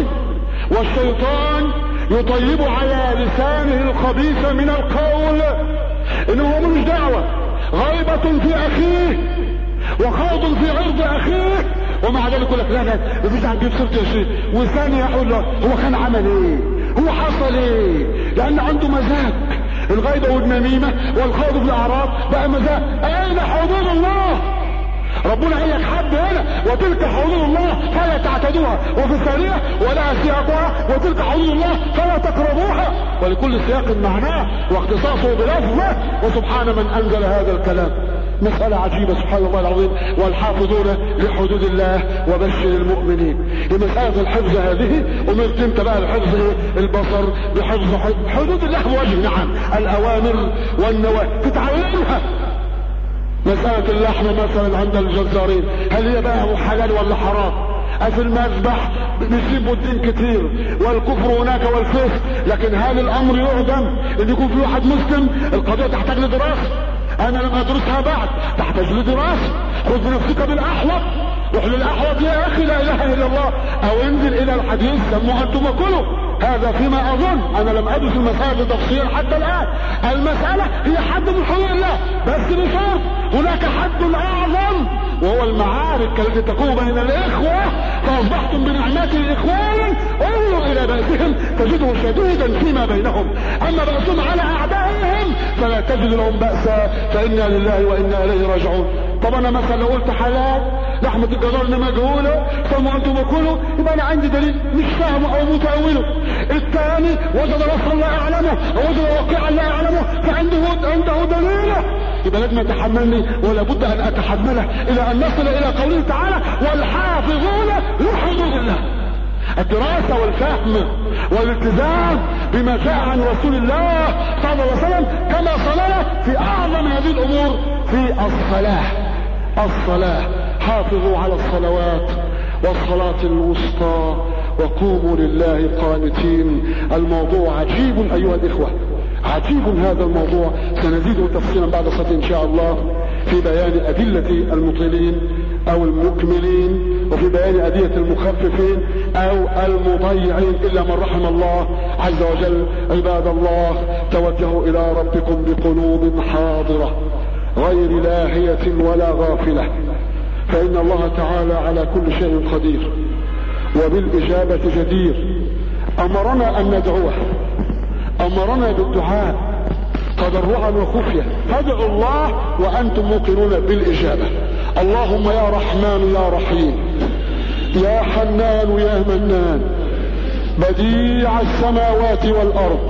A: والشيطان يطيب على لسانه الخبيث من القول انه هو ملوش دعوة غيبة في اخيه وخوض في عرض اخيه ومع ذلك يقول لك لا لا مفيش هنجيب سيرته يا شيخ وثاني يقول له هو كان عمل ايه هو حصل ايه لان عنده مزاج الغيبة والنميمة والخوض في الاعراض بقى مزاج اين حدود الله ربنا قال لك حد هنا وتلك حدود الله فلا تعتدوها وفي الثانية ولها سياقها وتلك حدود الله فلا تقربوها ولكل سياق معناه واختصاصه بلفظه وسبحان من انزل هذا الكلام مسألة عجيبة سبحان الله العظيم والحافظون لحدود الله وبشر المؤمنين مسألة الحفظ هذه أمرت انت بقى بحفظ البصر بحفظ حدود الله بوجه نعم الأوامر والنواهي تتعلمها مسألة اللحم مثلا عند الجزارين هل هي بقى حلال ولا حرام في المذبح بيسيبوا الدين كتير والكفر هناك والفسق لكن هل الامر يعدم ان يكون في واحد مسلم القضية تحتاج لدراسة انا لم ادرسها بعد تحتاج لدراسة خذ بنفسك بالاحوط روح للاحوط يا اخي لا اله الا الله او انزل الى الحديث سموها انتم كلوا هذا فيما اظن انا لم ادرس المسائل بتفصيل حتى الان المسألة هي حد من حدود الله بس بشرط هناك حد اعظم وهو المعارك التي تكون بين الاخوة فاصبحتم بنعمته اخوانا انظر الى بأسهم تجده شديدا فيما بينهم اما بأسهم على اعدائهم فلا تجد لهم بأسا فانا لله وانا اليه راجعون طب انا مثلا لو قلت حلال لحمة الجزار مجهولة ثم انتم كلوا يبقى انا عندي دليل مش فاهمه او متأوله الثاني وجد نصرا لا اعلمه او وجد واقعا لا اعلمه فعنده عنده دليله يبقى لازم يتحملني ولا بد ان اتحمله الى ان نصل الى قوله تعالى والحافظون لحدود الله الدراسة والفهم والالتزام بما جاء عن رسول الله صلى الله عليه وسلم كما صلى في اعظم هذه الامور في الصلاة الصلاة حافظوا على الصلوات والصلاة الوسطى وقوموا لله قانتين الموضوع عجيب ايها الاخوة عجيب هذا الموضوع سنزيده تفصيلا بعد صلاة ان شاء الله في بيان ادلة المطيلين او المكملين وفي بيان ادية المخففين او المضيعين الا من رحم الله عز وجل عباد الله توجهوا الى ربكم بقلوب حاضرة غير لاهية ولا غافلة فان الله تعالى على كل شيء قدير وبالاجابة جدير امرنا ان ندعوه امرنا بالدعاء تضرعا وخفية فادعوا الله وانتم موقنون بالاجابة اللهم يا رحمن يا رحيم يا حنان يا منان بديع السماوات والارض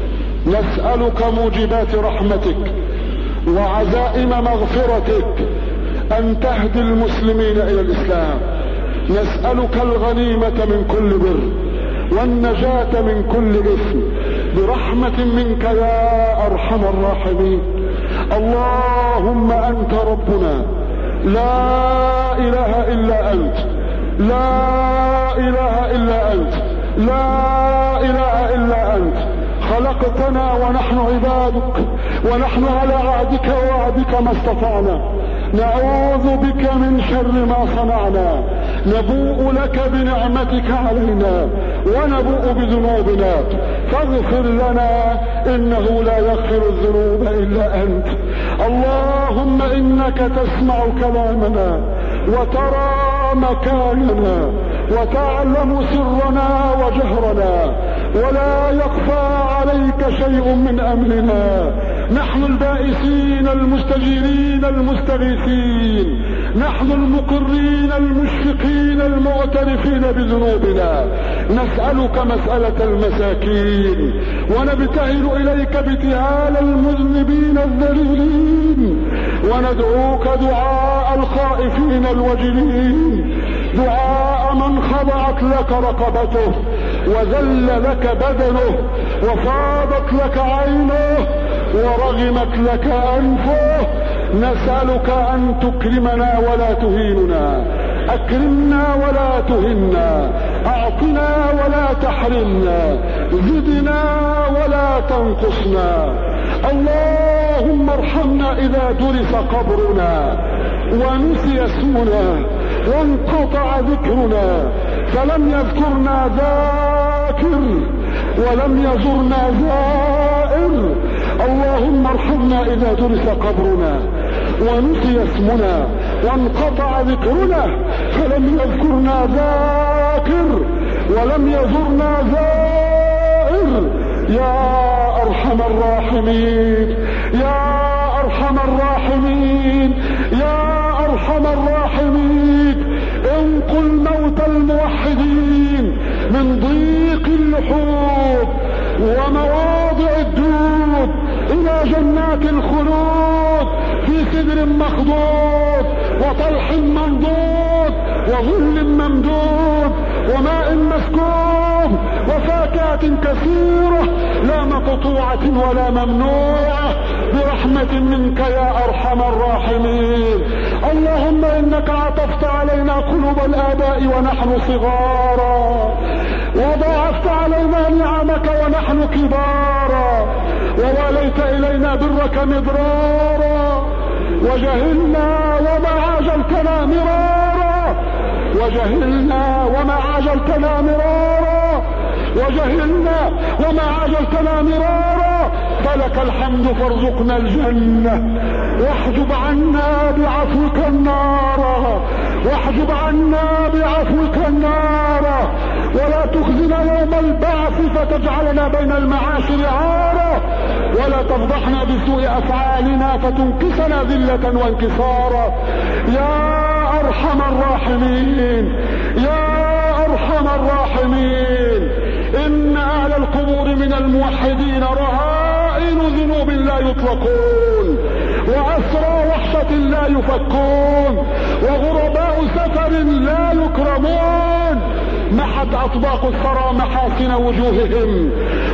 A: نسألك موجبات رحمتك وعزائم مغفرتك ان تهدي المسلمين الى الاسلام نسألك الغنيمة من كل بر والنجاة من كل اثم برحمة منك يا ارحم الراحمين اللهم انت ربنا لا اله الا انت لا اله الا انت لا اله الا انت خلقتنا ونحن عبادك ونحن على عهدك ووعدك ما استطعنا نعوذ بك من شر ما صنعنا نبوء لك بنعمتك علينا ونبوء بذنوبنا فاغفر لنا انه لا يغفر الذنوب الا انت اللهم انك تسمع كلامنا وترى مكاننا وتعلم سرنا وجهرنا ولا يخفى عليك شيء من امرنا نحن البائسين المستجيرين المستغيثين نحن المقرين المشفقين المعترفين بذنوبنا نسألك مسألة المساكين ونبتهل إليك ابتهال المذنبين الذليلين وندعوك دعاء الخائفين الوجلين دعاء من خضعت لك رقبته وذل لك بدنه وفاضت لك عينه ورغمت لك انفه نسألك ان تكرمنا ولا تهيننا اكرمنا ولا تهنا اعطنا ولا تحرمنا زدنا ولا تنقصنا اللهم ارحمنا اذا درس قبرنا ونسي اسمنا وانقطع ذكرنا فلم يذكرنا ذاكر ولم يزرنا زائر اللهم ارحمنا اذا درس قبرنا ونسي اسمنا وانقطع ذكرنا فلم يذكرنا ذاكر ولم يزرنا زائر يا ارحم الراحمين يا ارحم الراحمين يا ارحم الراحمين انقل موت الموحدين من ضيق اللحود ومواضع الدود الى جنات الخلود في سدر مخضود وطلح منضود وظل ممدود وماء مسكوب وفاكهة كثيرة لا مقطوعة ولا ممنوعة برحمة منك يا ارحم الراحمين اللهم انك عطفت علينا قلوب الاباء ونحن صغارا وضاعفت علينا نعمك ونحن كبارا وواليت الينا برك مدرارا وجهلنا وما عجلتنا مرارا وجهلنا وما عجلتنا مرارا وجهلنا وما عجلتنا مرارا فلك الحمد فارزقنا الجنة واحجب عنا بعفوك النار واحجب عنا بعفوك النار ولا تخزنا يوم البعث فتجعلنا بين المعاشر عارا ولا تفضحنا بسوء افعالنا فتنكسنا ذلة وانكسارا يا ارحم الراحمين يا ارحم الراحمين ان اهل القبور من الموحدين رهائن ذنوب لا يطلقون واسرى وحشة لا يفكون وغرباء سفر لا يكرمون محت اطباق الثرى محاسن وجوههم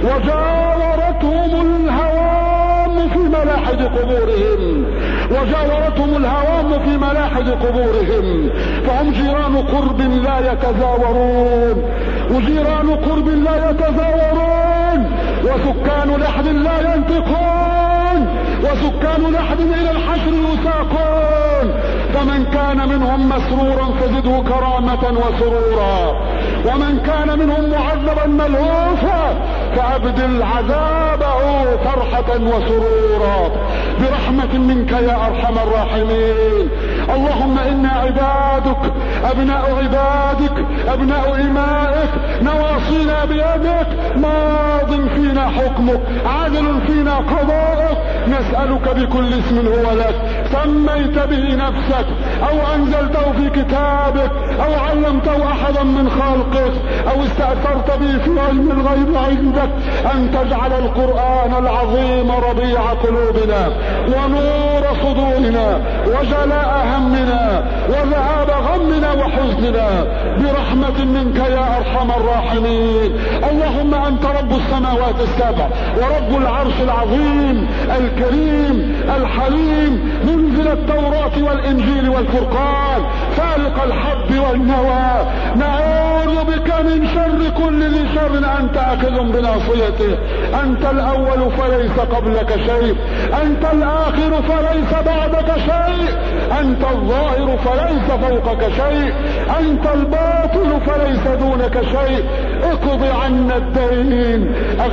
A: وجاورتهم الهوام في ملاحد قبورهم وجاورتهم الهوام في ملاحد قبورهم فهم جيران قرب لا يتزاورون وجيران قرب لا يتزاورون وسكان لحد لا ينطقون وسكان لحد الى الحشر يساقون فمن كان منهم مسرورا فزده كرامة وسرورا ومن كان منهم معذبا ملهوفا فابدل عذابه فرحة وسرورا برحمة منك يا ارحم الراحمين اللهم انا عبادك ابناء عبادك ابناء امائك نواصينا بيدك ماض فينا حكمك عدل فينا قضاءك نسألك بكل اسم هو لك سميت به نفسك او انزلته في كتابك او علمته احدا من خلقك او استأثرت به في علم الغيب عندك ان تجعل القرآن العظيم ربيع قلوبنا ونور صدورنا وجلاء همنا وذهاب غمنا وحزننا برحمة منك يا ارحم الراحمين اللهم انت رب السماوات السبع ورب العرش العظيم الكريم الحليم منزل التوراة والانجيل والفرقان فالق الحب والنوى نعوذ بك من شر كل ذي شر انت اخذ بناصيته انت الاول فليس قبلك شيء انت الاخر فليس بعدك شيء انت الظاهر فليس فوقك شيء انت الباطل فليس دونك شيء اقض عنا الدين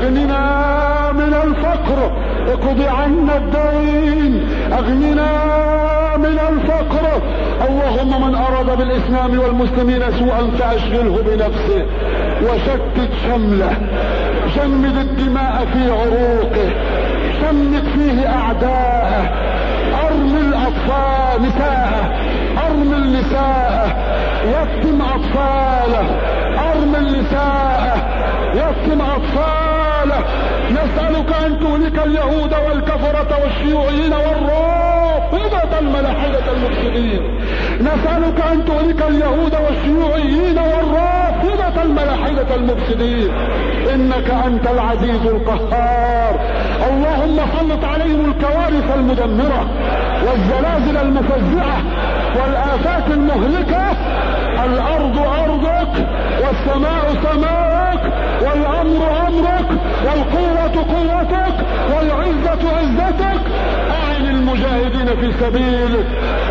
A: اغننا من الفقر اقض عنا الدين اغننا من الفقر اللهم من اراد بالاسلام والمسلمين سوءا فاشغله بنفسه وشتت شمله جمد الدماء في عروقه شمت فيه اعداءه ارمي الاطفال نساءه ارمي النساء يتم اطفاله ارمي النساء يتم اطفاله نسألك ان تهلك اليهود والكفرة والشيوعيين والرافضة الملاحدة المفسدين نسألك ان تهلك اليهود والشيوعيين والرافضة الملاحدة المفسدين انك انت العزيز القهار اللهم سلط عليهم الكوارث المدمرة والزلازل المفزعة والآفات المهلكة الأرض أرضك والسماء سماءك والأمر أمرك والقوة قوتك والعزة عزتك أعن المجاهدين في سبيلك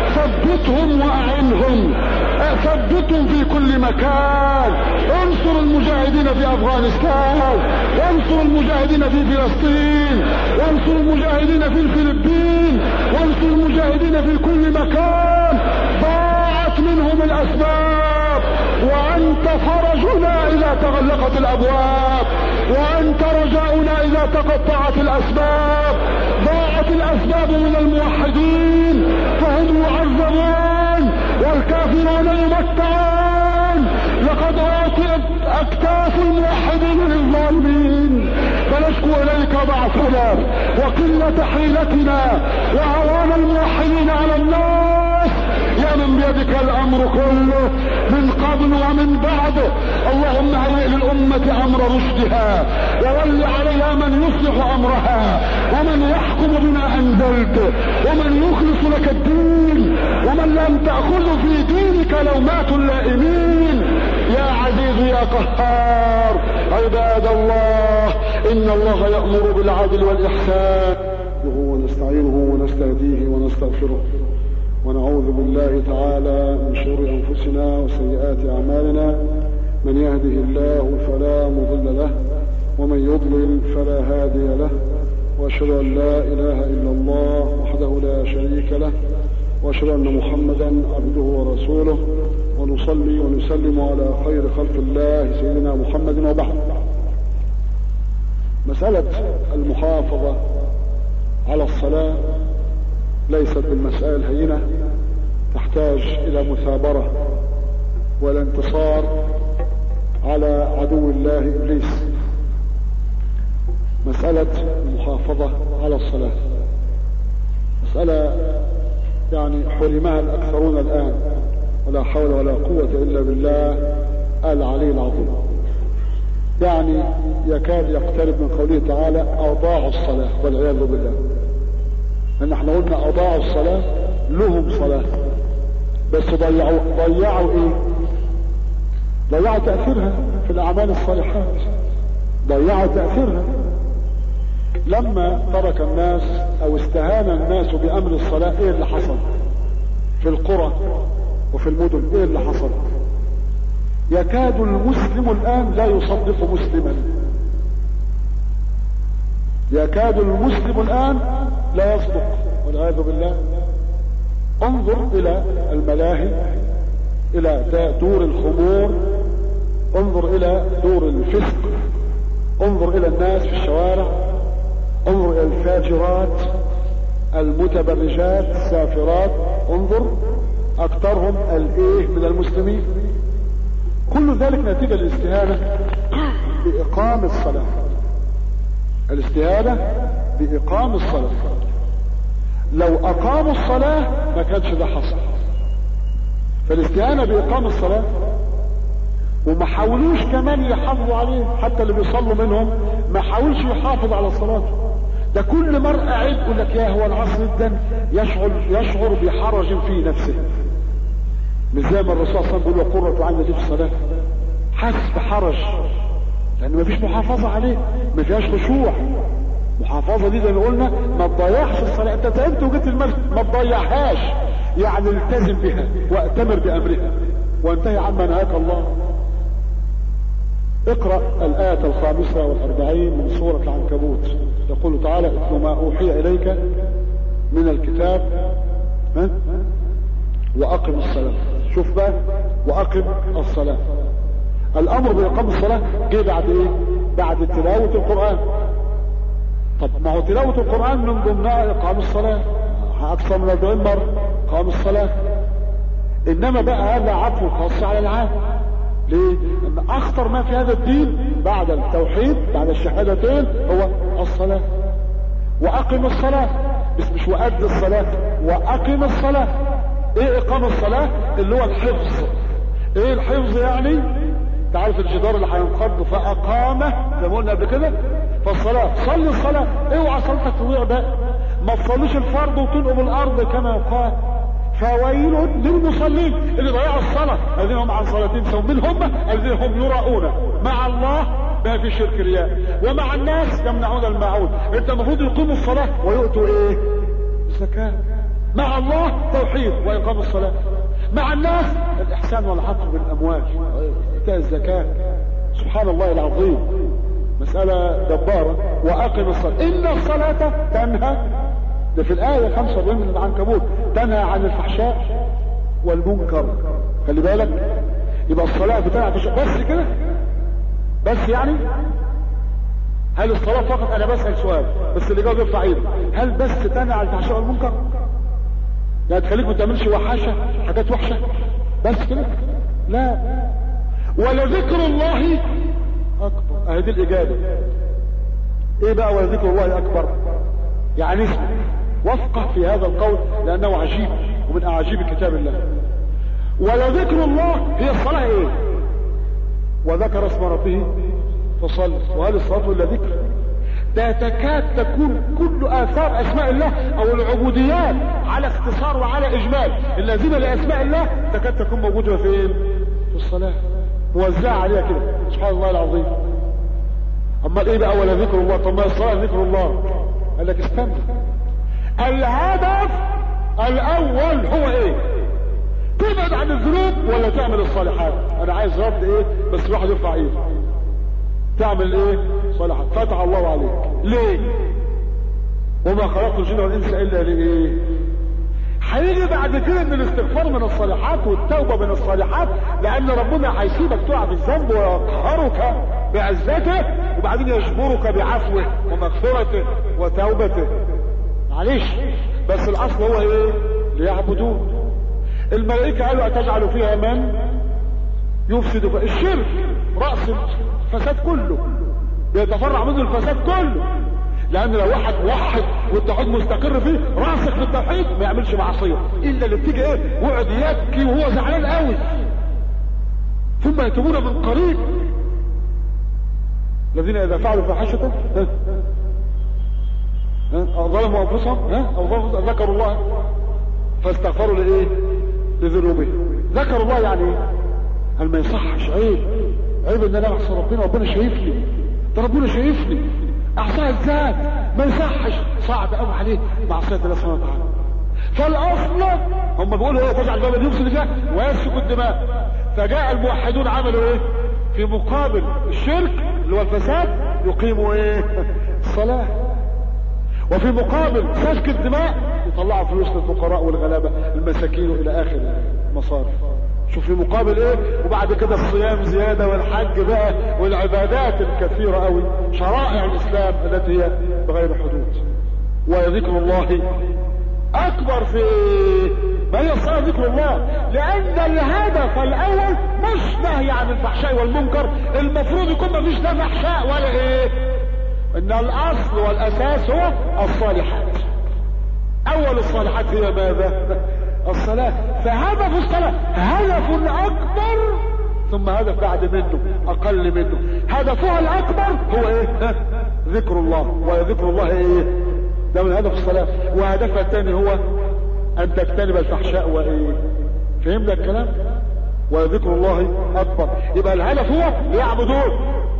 A: ثبتهم وأعنهم ثبتهم في كل مكان انصر المجاهدين في أفغانستان وانصر المجاهدين في فلسطين وانصر المجاهدين في الفلبين وانصر المجاهدين في كل مكان ضاعت منهم الأسباب وأنت فرجنا إذا تغلقت الأبواب وأنت رجاؤنا إذا تقطعت الاسباب ضاعت الاسباب من الموحدين فهم يعذبون والكافرون يمتعون لقد اعطيت اكتاف الموحدين للظالمين فنشكو اليك ضعفنا وقلة حيلتنا وهوان الموحدين على الناس يا من بيدك الامر كله من قبل ومن بعد اللهم هيئ للامة امر رشدها وول عليها من يصلح امرها ومن يحكم بما انزلت ومن يخلص لك الدين ومن لم تأخذ في دينك لومات اللائمين يا عزيز يا قهار عباد الله ان الله يأمر بالعدل والاحسان ونستعينه ونستهديه ونستغفره ونعوذ بالله تعالى من شرور انفسنا وسيئات اعمالنا من يهده الله فلا مضل له ومن يضلل فلا هادي له واشهد ان لا اله الا الله وحده لا شريك له واشهد ان محمدا عبده ورسوله ونصلي ونسلم على خير خلق الله سيدنا محمد وبعد مسألة المحافظة على الصلاة ليست بالمسألة الهينة تحتاج إلى مثابرة والانتصار على عدو الله إبليس مسألة المحافظة على الصلاة مسألة يعني حرمها الأكثرون الآن ولا حول ولا قوة إلا بالله العلي العظيم يعني يكاد يقترب من قوله تعالى أضاعوا الصلاة والعياذ بالله ان احنا قلنا اضاعوا الصلاة لهم صلاة بس ضيعوا ضيعوا ايه ضيعوا تأثيرها في الاعمال الصالحات ضيعوا تأثيرها لما ترك الناس او استهان الناس بامر الصلاة ايه اللي حصل في القرى وفي المدن ايه اللي حصل يكاد المسلم الان لا يصدق مسلما يكاد المسلم الان لا يصدق والعياذ بالله انظر الى الملاهي الى دور الخمور انظر الى دور الفسق انظر الى الناس في الشوارع انظر الى الفاجرات المتبرجات السافرات انظر اكثرهم الايه من المسلمين كل ذلك نتيجة الاستهانة باقام الصلاة الاستهانة باقام الصلاة لو اقاموا الصلاة ما كانش ده حصل فالاستهانة باقام الصلاة وما حاولوش كمان يحافظوا عليه حتى اللي بيصلوا منهم ما حاولش يحافظ على صلاته ده كل مرة قاعد يقول لك يا هو العصر جدا يشعر يشعر بحرج في نفسه مش زي ما الرسول صلى الله عليه وسلم بيقول قرة عين دي في الصلاة حاسس بحرج لان مفيش محافظة عليه ما فيهاش خشوع محافظة دي زي ما قلنا ما تضيعش الصلاة انت تعبت وجيت المسجد ما تضيعهاش يعني التزم بها واتمر بامرها وانتهي عما نهاك الله اقرأ الآية الخامسة والأربعين من سورة العنكبوت يقول تعالى اتل ما أوحي إليك من الكتاب ها؟ وأقم الصلاة شوف بقى وأقم الصلاة الأمر بإقام الصلاة جه بعد إيه؟ بعد تلاوة القرآن طب ما هو تلاوة القرآن من ضمنها إقام الصلاة أكثر من 40 مرة إقام الصلاة إنما بقى هذا عطف خاص على العام ليه؟ ان اخطر ما في هذا الدين بعد التوحيد بعد الشهادتين هو الصلاة واقم الصلاة بس مش وأد الصلاة واقم الصلاة ايه اقام الصلاة اللي هو الحفظ ايه الحفظ يعني تعرف الجدار اللي هينقض فاقامه زي ما قلنا قبل كده فالصلاة صلي الصلاة اوعى صلاتك تضيع بقى ما تصليش الفرض وتنقم الارض كما يقال فويل للمصلين اللي ضيعوا الصلاة الذين هم عن صلاتهم سوء من هم الذين هم يراؤون مع الله ما في شرك رياء ومع الناس يمنعون الماعون انت المفروض يقيموا الصلاة ويؤتوا ايه الزكاة مع الله توحيد واقام الصلاة مع الناس الاحسان والعطف بالاموال ايتاء الزكاة سبحان الله العظيم مسألة جبارة واقم الصلاة ان الصلاة تنهى ده في الآية 45 من العنكبوت تنهى عن الفحشاء والمنكر خلي بالك يبقى الصلاة بتاعة بس كده بس يعني هل الصلاة فقط انا بسأل سؤال بس اللي جاوب يرفع ايده هل بس تنهى عن الفحشاء والمنكر يعني تخليك ما تعملش وحاشة حاجات وحشة بس كده لا ولذكر الله اكبر اهي دي الاجابة ايه بقى ولذكر الله اكبر يعني اسمه وفقه في هذا القول لانه عجيب ومن اعاجيب كتاب الله ولذكر الله هي الصلاة ايه وذكر اسم ربه فصل وهل الصلاة الا ذكر ده تكاد تكون كل اثار اسماء الله او العبوديات على اختصار وعلى اجمال اللازمه لاسماء الله تكاد تكون موجوده فين في الصلاه موزعه عليها كده سبحان الله العظيم اما ايه بقى ولا ذكر الله طب ما الصلاه ذكر الله قال لك استنى الهدف الاول هو ايه تبعد عن الذنوب ولا تعمل الصالحات انا عايز رد ايه بس الواحد يرفع ايده تعمل ايه صالحات فتح الله عليك ليه وما خلقت الجن والانس الا لايه هيجي بعد كده ان الاستغفار من الصالحات والتوبة من الصالحات لان ربنا هيسيبك تقع في الذنب ويقهرك بعزته وبعدين يجبرك بعفوه ومغفرته وتوبته معلش بس الاصل هو ايه ليعبدون الملائكة قالوا اتجعل فيها من يفسد فيها الشرك رأس الفساد كله بيتفرع منه الفساد كله لان لو واحد موحد والتوحيد مستقر فيه راسخ في التوحيد ما يعملش معصيه الا اللي بتيجي ايه وقعد يبكي وهو زعلان قوي ثم يتوبون من قريب الذين اذا فعلوا فاحشه ظلموا انفسهم او ظلموا ذكروا الله فاستغفروا لايه لذنوبهم ذكروا الله يعني ايه قال ما يصحش عيب عيب ان انا اعصي ربنا ربنا شايفني ده ربنا شايفني اعصاها ازاي ما يصحش صعب قوي عليه معصيه الله سبحانه وتعالى فالاصل هم بيقولوا ايه تجعل بابا يفسد فيها ويسفك الدماء فجاء الموحدون عملوا ايه في مقابل الشرك اللي هو الفساد يقيموا ايه الصلاه وفي مقابل سفك الدماء يطلعوا فلوس للفقراء والغلابه المساكين الى اخر المصارف شوف في مقابل ايه وبعد كده الصيام زيادة والحج بقى والعبادات الكثيرة قوي شرائع الاسلام التي هي بغير حدود وذكر الله اكبر في ما هي الصلاة ذكر الله لان الهدف الاول مش نهي عن الفحشاء والمنكر المفروض يكون ما فيش لا فحشاء ولا ايه ان الاصل والاساس هو الصالحات اول الصالحات هي ماذا الصلاة فهدف الصلاة هدف اكبر ثم هدف بعد منه اقل منه هدفها الاكبر هو ايه ذكر الله وذكر الله ايه ده من هدف الصلاة وهدفها الثاني هو ان تجتنب الفحشاء وايه فهمنا الكلام وذكر الله اكبر يبقى الهدف هو يعبدون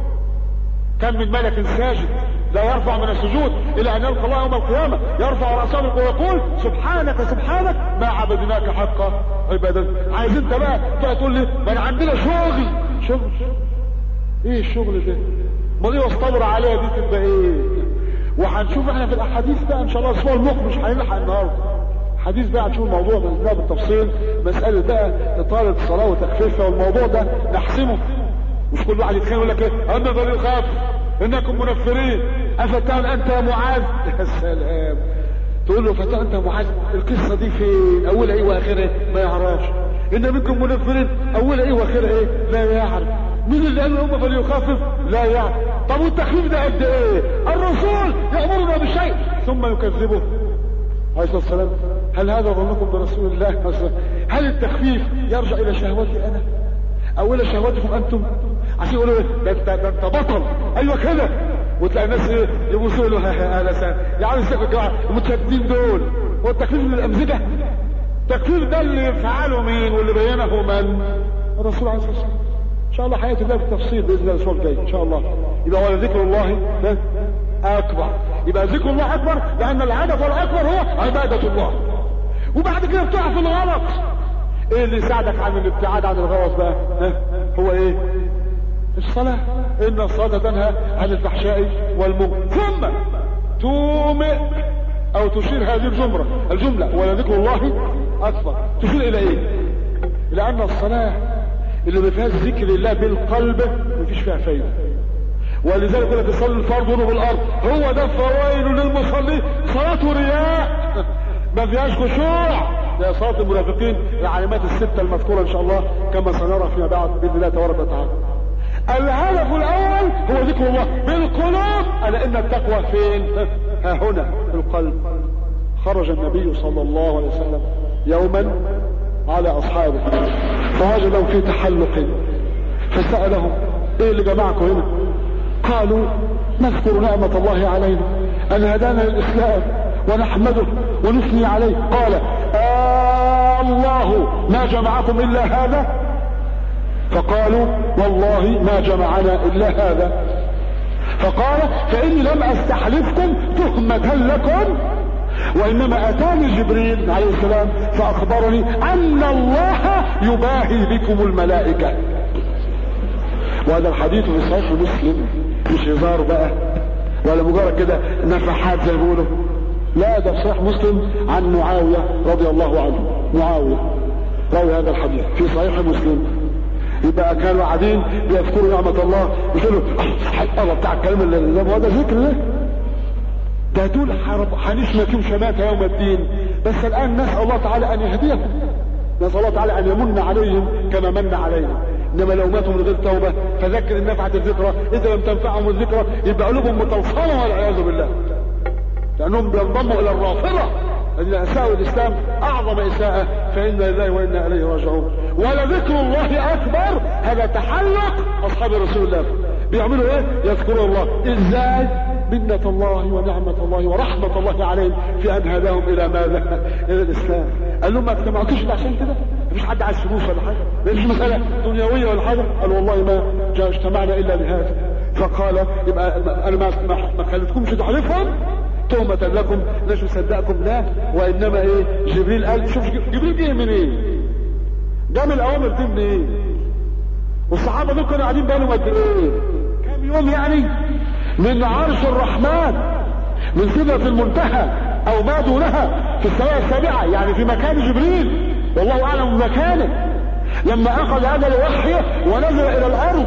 A: كم من ملك ساجد لا يرفع من السجود الى ان يلقى الله يوم القيامة يرفع رأسه ويقول سبحانك سبحانك ما عبدناك حق عبادتك عايز انت بقى تقعد تقول لي ما انا عندنا شغل شغل ايه الشغل ده ما ايه واستمر عليها دي تبقى ايه وهنشوف احنا في الاحاديث بقى ان شاء الله الاسبوع المقبل مش هنلحق النهارده حديث بقى هنشوف الموضوع ده بالتفصيل مسألة بقى إطالة الصلاة وتخفيفها والموضوع ده نحسمه مش كل واحد يتخيل يقول لك ايه اما بني يخاف انكم منفرين افتان انت يا معاذ يا سلام تقول له فتان انت يا معاذ القصه دي فين اولها ايه واخرها ايه ما يعرفش ان منكم منفرين اولها ايه واخرها ايه لا يعرف مين اللي قال هم فليخفف لا يعرف طب والتخفيف ده قد ايه الرسول يامرنا بشيء ثم يكذبه عليه الصلاه والسلام هل هذا ظنكم برسول الله هل التخفيف يرجع الى شهوتي انا او الى شهوتكم انتم عشان يقولوا ده انت ده انت بطل ايوه كده وتلاقي الناس يبصوا له اهلا وسهلا يا عم الشيخ الجماعه المتشددين دول هو التكليف من الامزجه التكليف ده اللي يفعله مين واللي بينه من الرسول عليه الصلاه والسلام ان شاء الله هياتي ده بالتفصيل باذن الله الاسبوع الجاي ان شاء الله يبقى هو ذكر الله ده اكبر يبقى ذكر الله اكبر لان الهدف الاكبر هو عباده الله وبعد كده بتقع في الغلط ايه اللي يساعدك عن الابتعاد عن الغلط بقى ها؟ هو ايه الصلاة ان الصلاة تنهى عن الفحشاء والمنكر ثم تومئ او تشير هذه الجملة الجملة ولا ذكر الله اكبر تشير الى ايه لان الصلاة اللي ما فيهاش ذكر الله بالقلب مفيش فيها فايدة ولذلك يقول لك يصلي الفرض ونه بالارض هو ده فويل للمصلي صلاته رياء ما فيهاش خشوع ده صلاه المنافقين العلامات السته المذكوره ان شاء الله كما سنرى فيما بعد باذن الله تبارك وتعالى الهدف الاول هو ذكر الله بالقلوب الا ان التقوى فين ها هنا في القلب خرج النبي صلى الله عليه وسلم يوما على اصحابه فوجدهم في تحلق فسالهم ايه اللي جمعكم هنا قالوا نذكر نعمة الله علينا ان هدانا للاسلام ونحمده ونثني عليه قال آه الله ما جمعكم الا هذا فقالوا والله ما جمعنا الا هذا فقال فاني لم استحلفكم تهمة لكم وانما اتاني جبريل عليه السلام فاخبرني ان الله يباهي بكم الملائكة وهذا الحديث في صحيح مسلم مش هزار بقى ولا مجرد كده نفحات زي ما بيقولوا لا ده في صحيح مسلم عن معاوية رضي الله عنه معاوية راوي هذا الحديث في صحيح مسلم يبقى كانوا قاعدين بيذكروا نعمة الله يقولوا الله بتاع الكلام اللي هو ده ذكر ليه ده دول هنسمع فيهم شماتة يوم الدين بس الآن نسأل الله تعالى أن يهديهم نسأل الله تعالى أن يمن عليهم كما من علينا إنما لو ماتوا من غير توبة فذكر إن نفعت الذكرى إذا لم تنفعهم الذكرى يبقى قلوبهم متوصلة والعياذ بالله لأنهم بينضموا إلى الرافضة الذين أساءوا الإسلام أعظم إساءة فإنا لله وإنا إليه راجعون ولذكر الله أكبر هذا تحلق أصحاب رسول الله بيعملوا إيه؟ يذكرون الله إزاي؟ منة الله ونعمة الله ورحمة الله عليهم في أن هداهم إلى ماذا؟ إلى الإسلام قال لهم ما اجتمعتوش عشان كده مفيش حد عايز فلوس ولا حاجة مفيش مسألة دنيوية ولا حاجة قال والله ما جاء اجتمعنا إلا لهذا فقال يبقى أنا ما ما خليتكمش تحلفهم تهمة لكم لاش مصدقكم لا وإنما إيه جبريل قال شوف جبريل جه منين إيه؟ جاب الأوامر دي منين إيه؟ والصحابة دول كانوا قاعدين بقالهم قد إيه كام يوم يعني من عرش الرحمن من سدرة المنتهى او ما دونها في السماء السابعة يعني في مكان جبريل والله اعلم مكانه لما اخذ هذا الوحي ونزل الى الارض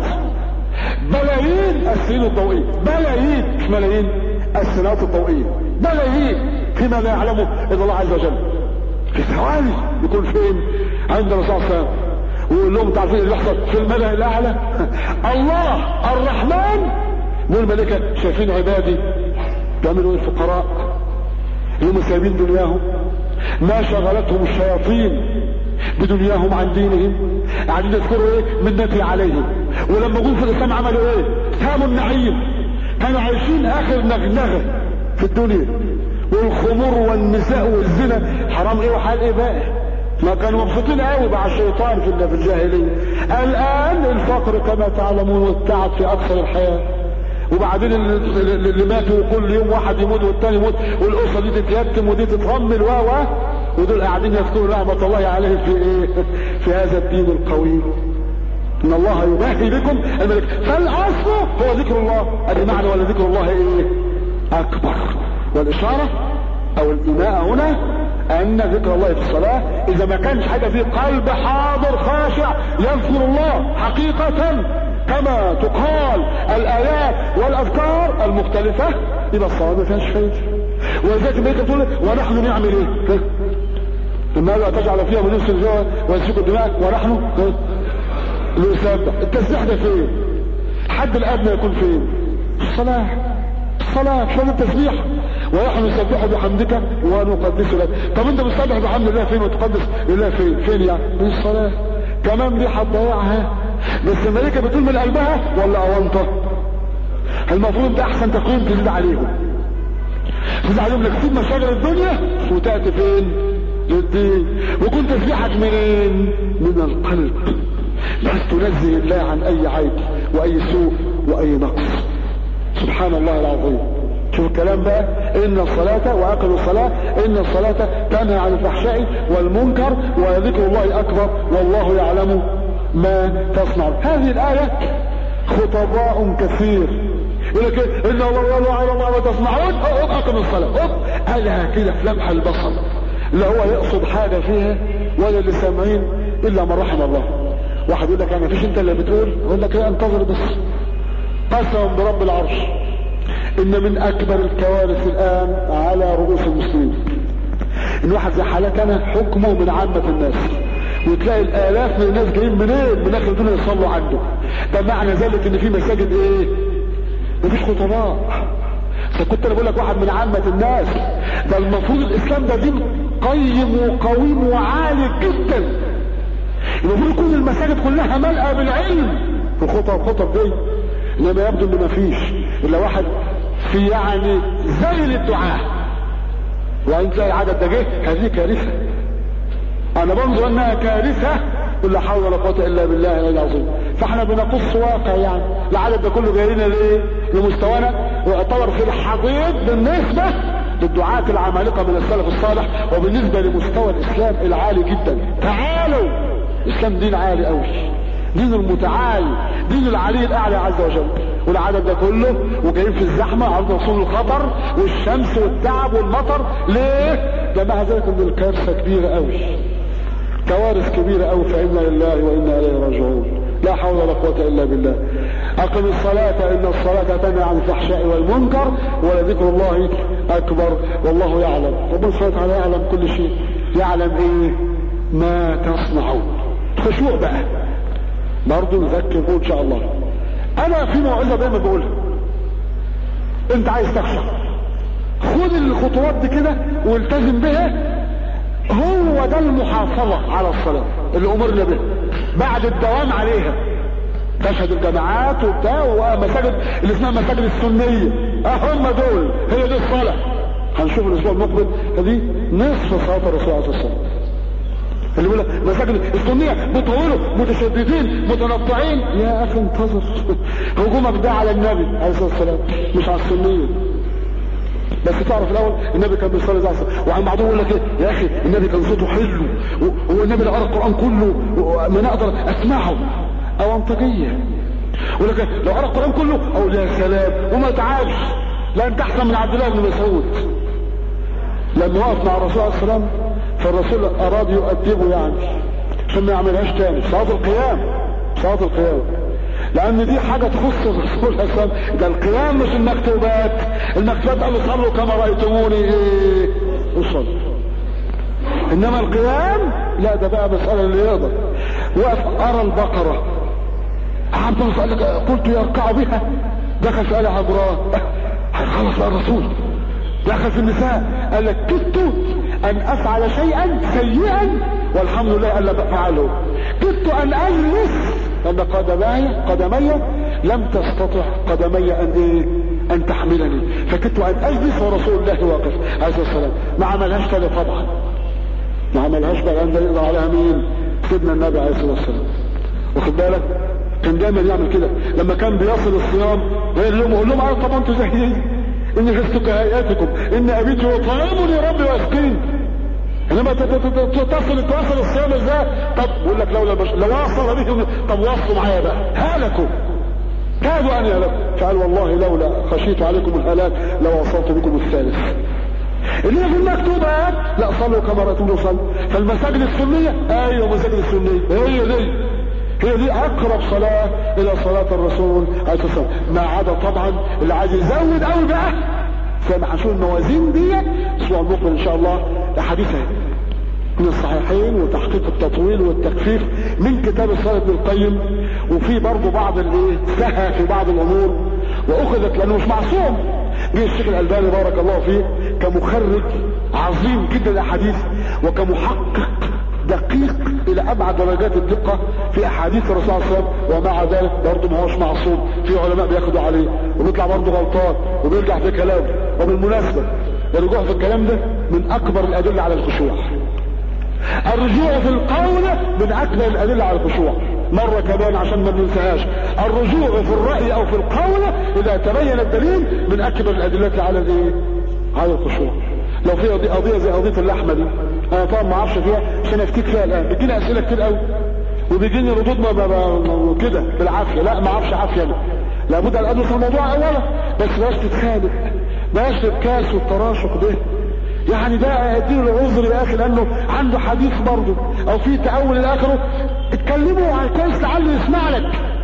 A: بلايين السنين الضوئية بلايين مش ملايين السنوات الضوئية بلايين فيما لا يعلمه الا الله عز وجل في ثواني يكون فين عند الرسول صلى الله عليه وسلم ويقول لهم تعرفين اللي يحصل في الملأ الاعلى الله الرحمن والملائكة شايفين عبادي بيعملوا ايه الفقراء اللي هم سايبين دنياهم ما شغلتهم الشياطين بدنياهم عن دينهم قاعدين يذكروا ايه منتي عليهم ولما جم في الاسلام عملوا ايه ساموا النعيم كانوا عايشين اخر نغنغه في الدنيا والخمور والنساء والزنا حرام ايه وحال ايه بقى ما كانوا مبسوطين قوي مع الشيطان في الجاهليه الان الفقر كما تعلمون والتعب في اكثر الحياه وبعدين اللي ماتوا كل يوم واحد يموت والتاني يموت والاسره دي تتيتم ودي تترمل و و ودول قاعدين يذكروا نعمه الله عليهم في ايه؟ في هذا الدين القويم. ان الله يباهي بكم الملك فالاصل هو ذكر الله ادي معنى ولا ذكر الله ايه؟ اكبر والاشاره او الايماء هنا ان ذكر الله في الصلاه اذا ما كانش حاجه في قلب حاضر خاشع يذكر الله حقيقه كما تقال الايات والاذكار المختلفة يبقى الصلاة ما فيهاش فايدة ولذلك الملكة تقول ونحن نعمل ايه لماذا تجعل فيها من نفس الجوع ويسفك الدماء ونحن نسبح التسبيح ده فين حد الادنى يكون فين الصلاة الصلاة شو التسبيح ونحن نسبح بحمدك ونقدس لك طب انت بتسبح بحمد الله فين وتقدس لله فين فين يعني من الصلاة كمان دي هتضيعها بس الملكة بتقول من قلبها ولا اونطة المفروض ده احسن تقويم تزيد عليهم تزيد عليهم انك تسيب مشاغل الدنيا وتأتي فين للدين وكنت تسبيحك منين من القلب بحيث تنزه الله عن اي عيب واي سوء واي نقص سبحان الله العظيم شوف الكلام بقى ان الصلاة واقل الصلاة ان الصلاة تنهى عن الفحشاء والمنكر وذكر الله اكبر والله يعلم ما تصنع هذه الآية خطباء كثير يقول لك ان الله يلا على الله ما تصنعون اقم الصلاة أوب قالها كده في لمح البصر لا هو يقصد حاجة فيها ولا اللي سامعين الا من رحم الله واحد يقول لك انا فيش انت اللي بتقول يقول لك ايه انتظر بس قسما برب العرش ان من اكبر الكوارث الان على رؤوس المسلمين ان واحد زي حالك انا حكمه من عامة الناس وتلاقي الالاف من الناس جايين منين من اخر الدنيا يصلوا عنده ده معنى ذلك ان في مساجد ايه مفيش خطباء فكنت انا بقول لك واحد من عامة الناس ده المفروض الاسلام ده دين قيم وقويم وعالي جدا المفروض يكون المساجد كلها ملأة بالعلم في الخطب الخطب دي انما يبدو ان مفيش الا واحد في يعني زي الدعاء وان تلاقي العدد ده جه هذه كارثه انا بنظر انها كارثه ولا حول ولا قوه الا بالله العلي العظيم فاحنا بنقص واقع يعني العدد ده كله جاي لنا ليه لمستوانا ويعتبر في الحضيض بالنسبه للدعاة العمالقة من السلف الصالح وبالنسبة لمستوى الإسلام العالي جدا تعالوا الإسلام دين عالي قوي دين المتعالي دين العلي الأعلى عز وجل والعدد ده كله وجايين في الزحمة عرض وصول الخطر والشمس والتعب والمطر ليه؟ ده مع ذلك ان الكارثة كبيرة قوي كوارث كبيرة قوي فإنا لله وإنا إليه راجعون لا حول ولا قوة إلا بالله أقم الصلاة إن الصلاة تنهى عن الفحشاء والمنكر ولذكر الله أكبر والله يعلم ربنا سبحانه وتعالى يعلم كل شيء يعلم إيه ما تصنعون خشوع بقى برضه نذكر إن شاء الله أنا في موعظة دايما بقولها أنت عايز تخشع خد الخطوات دي كده والتزم بها هو ده المحافظة على الصلاة اللي أمرنا به بعد الدوام عليها تشهد الجماعات وبتاع ومساجد اللي اسمها مساجد السنية اه هم دول هي دي الصلاة هنشوف الاسبوع المقبل هذه نصف صلاة الرسول عليه الصلاة والسلام اللي بيقول لك مساجد السنية بيطولوا متشددين متنطعين يا اخي انتظر هجومك ده على النبي عليه الصلاة والسلام مش على السنية بس تعرف الاول النبي كان بيصلي زي الصلاه وعن بعضهم يقول لك ايه يا اخي النبي كان صوته حلو والنبي اللي قرا القران كله ما اقدر اسمعه او انطقيه يقول لك لو قرا القران كله او يا سلام وما تعبش لا انت احسن من عبد الله بن مسعود لما وقف مع الرسول عليه السلام فالرسول اراد يؤدبه يعني عشان ما يعملهاش تاني صلاه القيام صلاه القيام لان دي حاجة تخص الرسول اسلام ده القيام مش المكتوبات المكتوبات قالوا صلوا كما رأيتموني ايه اصلي انما القيام لا ده بقى مسألة اللي يقدر وقف ارى البقرة عبد الله قال لك قلت يركع بها دخل سأل عبران خلص بقى الرسول دخل في النساء قال لك كدت ان افعل شيئا سيئا والحمد لله الا بفعله كدت ان اجلس لأن قدمي قدمي لم تستطع قدمي أن إيه أن تحملني فكنت أن أجلس ورسول الله واقف عليه الصلاة والسلام ما عملهاش تاني طبعا ما عملهاش بقى أن يقدر عليها مين سيدنا النبي عليه الصلاة والسلام واخد بالك كان دايما يعمل كده لما كان بيصل الصيام يقول لهم يقول لهم اه طبعا انتوا زي اني لست كهيئتكم ان ابيت يطعمني ربي ويسقيني انما تصل تواصل الصيام ازاي طب بقول لك لولا البشر لو وصل بهم طب وصلوا معايا بقى هلكوا كادوا ان يهلكوا فقال والله لولا خشيت عليكم الهلاك لوصلت بكم الثالث اللي في المكتوبات لا صلوا كما رأيتم صلوا فالمساجد السنية ايوه مساجد السنية هي دي هي دي اقرب صلاة الى صلاة الرسول عليه الصلاة والسلام ما عدا طبعا اللي عايز يزود قوي بقى فما هنشوف الموازين دي الاسبوع المقبل ان شاء الله احاديثها من الصحيحين وتحقيق التطويل والتخفيف من كتاب الصلاة ابن القيم وفي برضه بعض الايه سهى في بعض الامور واخذت لانه مش معصوم جه الشيخ الالباني بارك الله فيه كمخرج عظيم جدا الاحاديث وكمحقق دقيق الى ابعد درجات الدقه في احاديث الرسول صلى الله عليه وسلم ومع ذلك برضه ما هوش معصوم في علماء بياخدوا عليه وبيطلع برضه غلطان وبيرجع في كلامه وبالمناسبه الرجوع في الكلام ده من اكبر الادله على الخشوع الرجوع في القول من اكبر الادله على الخشوع مرة كمان عشان ما ننساهاش الرجوع في الرأي او في القول اذا تبين الدليل من اكبر الادلة على الايه على الخشوع لو في قضية زي قضية اللحمة دي انا طبعا ما اعرفش فيها عشان افتيك فيها الان بتجيني اسئلة كتير قوي وبيجيني ردود ما كده بالعافية لا ما اعرفش عافية انا لابد ان ادرس الموضوع اولا بس بلاش تتخانق بلاش الكاس والتراشق ده يعني ده اديله العذر يا اخي لانه عنده حديث برضه او في تأول الى اخره اتكلموا عن كويس لعله يسمع لك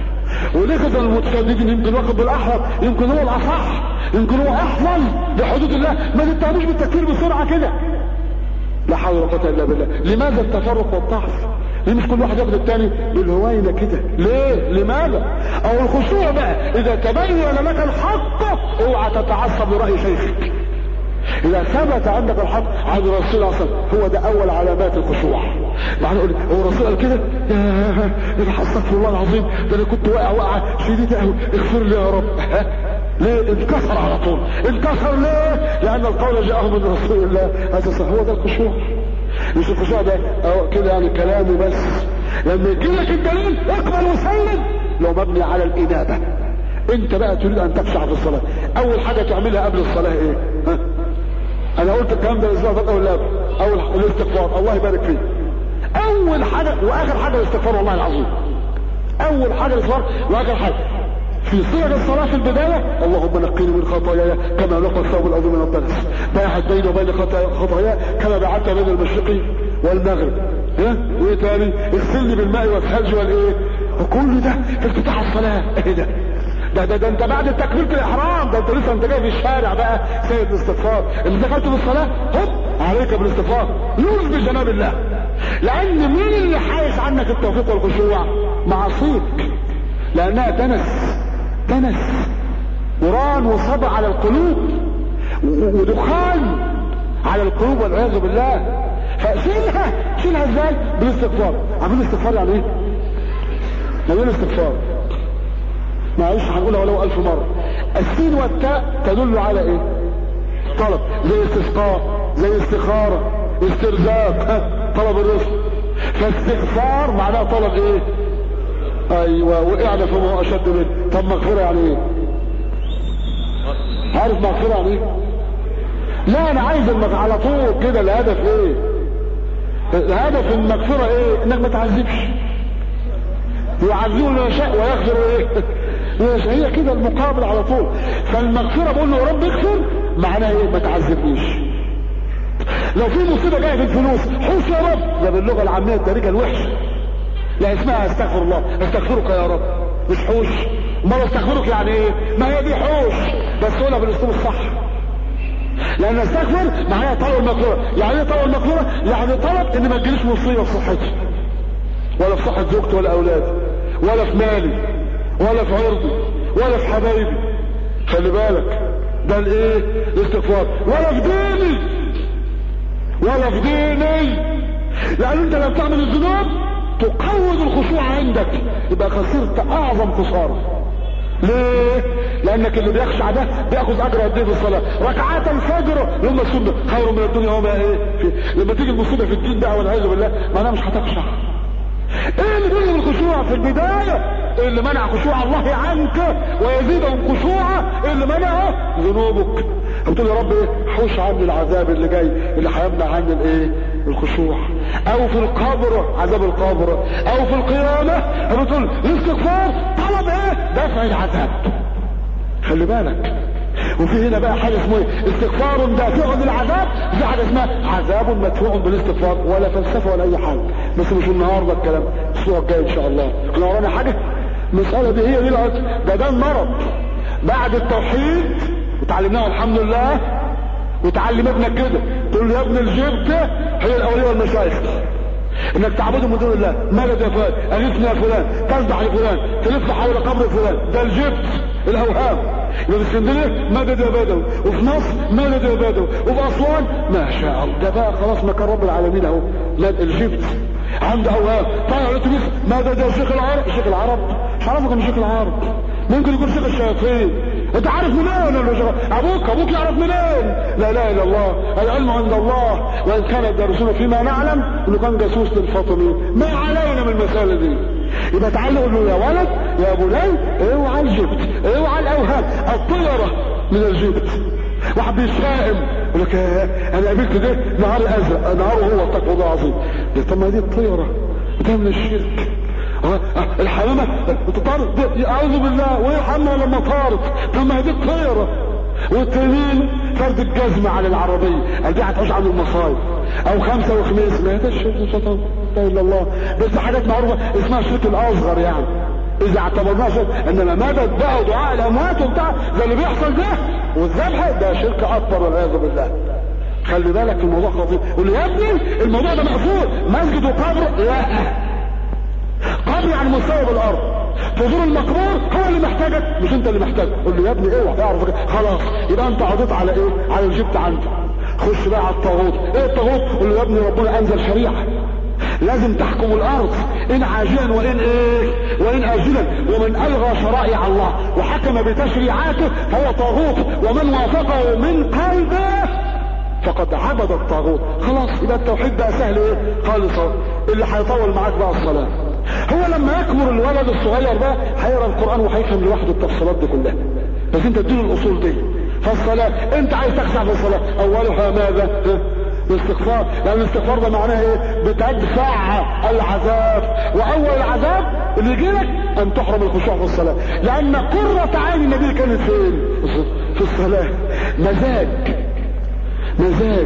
A: ولكن المتشددين يمكن واخد بالاحوط يمكن هو الاصح يمكن هو افضل لحدود الله ما تتهموش بالتكفير بسرعه كده لا حول ولا قوه الا بالله لماذا التفرق والضعف ليه مش كل واحد ياخد التاني بالهوينه كده ليه لماذا او الخشوع بقى اذا تبين لك الحق اوعى تتعصب لراي شيخك اذا ثبت عندك الحق عن الرسول اصلا هو ده اول علامات الخشوع معنى يقول هو الرسول قال كده يا استغفر الله العظيم ده انا كنت واقع وقعه شديده قوي اغفر لي يا رب ليه انكسر على طول انكسر ليه لان القول جاءه من رسول الله هذا هو ده الخشوع مش الخشوع ده كده يعني كلامي بس لما يجي لك الدليل اقبل وسلم لو مبني على الانابه انت بقى تريد ان تخشع في الصلاه اول حاجه تعملها قبل الصلاه ايه ها؟ انا قلت الكلام ده الاسبوع اللي اول اول الاستغفار الله يبارك فيك اول حاجه واخر حاجه الاستغفار والله العظيم اول حاجه الاستغفار واخر حاجه في صيغ الصلاة في البداية اللهم نقيني من خطاياي كما نقى الثوب الأرض من الدنس باعد بيني وبين خطاياي كما بعدت بين المشرق والمغرب ها وايه تاني اغسلني بالماء والثلج والايه وكل ده في افتتاح الصلاة ايه ده ده ده, ده انت بعد تكبيرة الاحرام ده انت لسه انت جاي في الشارع بقى سيد الاستغفار اللي دخلت في الصلاة هوب عليك بالاستغفار لوز بجناب الله لان مين اللي حايز عنك التوفيق والخشوع معاصيك لانها دنس دنس وران وصدى على القلوب ودخان على القلوب والعياذ بالله فشيلها شيلها ازاي بالاستغفار عارفين الاستغفار يعني ايه يعني ايه الاستغفار معلش هنقولها ولو ألف مرة السين والتاء تدل على ايه طلب زي استسقاء زي استخارة استرزاق طلب الرزق فاستغفار معناه طلب ايه ايوه وقعنا فما هو اشد منه طب مغفرة يعني ايه عارف مغفرة يعني ايه لا انا عايز المغ... على طول كده الهدف ايه الهدف المغفرة ايه انك ما تعذبش يعذبه ما يشاء ويغفر ايه هي كده المقابل على طول فالمغفرة بقول له يا رب اغفر معناها ايه ما تعذبنيش لو في مصيبة جاية في الفلوس حوش يا رب ده باللغة العامية الدارجة الوحشة لا اسمها استغفر الله استغفرك يا رب مش حوش امال استغفرك يعني ايه ما هي دي حوش بس قولها بالاسلوب الصح لان استغفر معناها طلب المغفره يعني ايه طلب المغفره يعني طلب ان ما تجيليش مصيبه في صحتي ولا في صحه زوجتي ولا اولادي ولا في مالي ولا في عرضي ولا في حبايبي خلي بالك ده الايه الاستغفار ولا في ديني ولا في ديني لان انت لو بتعمل الذنوب تقوض الخشوع عندك يبقى خسرت اعظم خساره ليه لانك اللي بيخشع ده بياخذ اجر قد ايه في الصلاه ركعات الفجر يوم السنه خير من الدنيا وما ايه في. لما تيجي المصيبه في الدين ده والعياذ بالله معناها مش هتخشع ايه اللي بيجي الخشوع في البدايه إيه اللي منع خشوع الله عنك ويزيدهم خشوعا إيه اللي منعه ذنوبك بتقول يا رب ايه حوش عني العذاب اللي جاي اللي هيمنع عني الايه الخشوع او في القبر عذاب القبر او في القيامة بتقول الاستغفار طلب ايه دفع العذاب خلي بالك وفي هنا بقى حاجه اسمه ايه استغفار دافع للعذاب في حاجه اسمها عذاب مدفوع بالاستغفار ولا فلسفه ولا اي حاجه بس مش النهارده الكلام الاسبوع الجاي ان شاء الله احنا ورانا حاجه المساله دي هي دي الأصل ده ده المرض بعد التوحيد وتعلمناه الحمد لله وتعلم ابنك كده تقول له يا ابن الجبت هي الاوليه والمشايخ انك تعبده من دون الله مدد يا فلان اغثني يا فلان تذبح يا فلان تلف حول قبر فلان ده الجبت الاوهام يبقى في اسكندريه مدد يا بدوي وفي مصر مدد يا بدوي وفي اسوان ما شاء الله ده بقى خلاص مكان رب العالمين اهو الجبت عنده اوهام طالع الاتوبيس مدد يا شيخ العرب شيخ العرب مش عارفه كان شيخ العرب ممكن يكون شيخ الشياطين انت عارف منين ابوك ابوك يعرف منين لا اله الا الله العلم عند الله وان كان الدارسون فيما نعلم انه كان جاسوس للفاطميين ما علينا من المساله دي يبقى تعالى قول له يا ولد يا بني اوعى الجبت اوعى الاوهام الطيره من الجبت واحد بيشائم يقول لك انا قابلت ده نهار ازرق نهاره هو استغفر الله العظيم طب ما دي الطيره ده من الشرك الحمامة تطارد اعوذ بالله وايه الحمامة لما طارت طب ما هي دي الطيرة والتنين فرد الجزمة على العربية دي هتعوش عن المصايب او خمسة وخميس ما هي ده الشرك الشيطان لا الا الله بس حاجات معروفة اسمها الشرك الاصغر يعني اذا اعتبرناه شرك انما مدد بقى ودعاء الاموات وبتاع زي اللي بيحصل ده والذبح ده شرك اكبر والعياذ بالله خلي بالك الموضوع خطير قول يا ابني الموضوع ده مقفول مسجد وقبر لا قبر يعني مستوى بالارض تزور المقبور هو اللي محتاجك مش انت اللي محتاجه قول له يا ابني اوعى اعرف خلاص يبقى انت عضيت على ايه على الجبت عندك خش بقى على الطاغوت ايه الطاغوت قول له يا ابني ربنا انزل شريعه لازم تحكم الارض ان عاجلا وان ايه وان اجلا ومن الغى شرائع الله وحكم بتشريعاته فهو طاغوت ومن وافقه من قلبه فقد عبد الطاغوت خلاص يبقى التوحيد بقى سهل ايه خالص اللي هيطول معاك بقى الصلاه هو لما يكبر الولد الصغير ده هيقرا القران وهيفهم لوحده التفصيلات دي كلها بس انت اديله الاصول دي فالصلاه انت عايز تخشع في الصلاه اولها ماذا الاستغفار لان الاستغفار ده معناه ايه بتدفع العذاب واول العذاب اللي يجيلك ان تحرم الخشوع في الصلاه لان قرة عين النبي كانت فين في الصلاه مزاج مزاج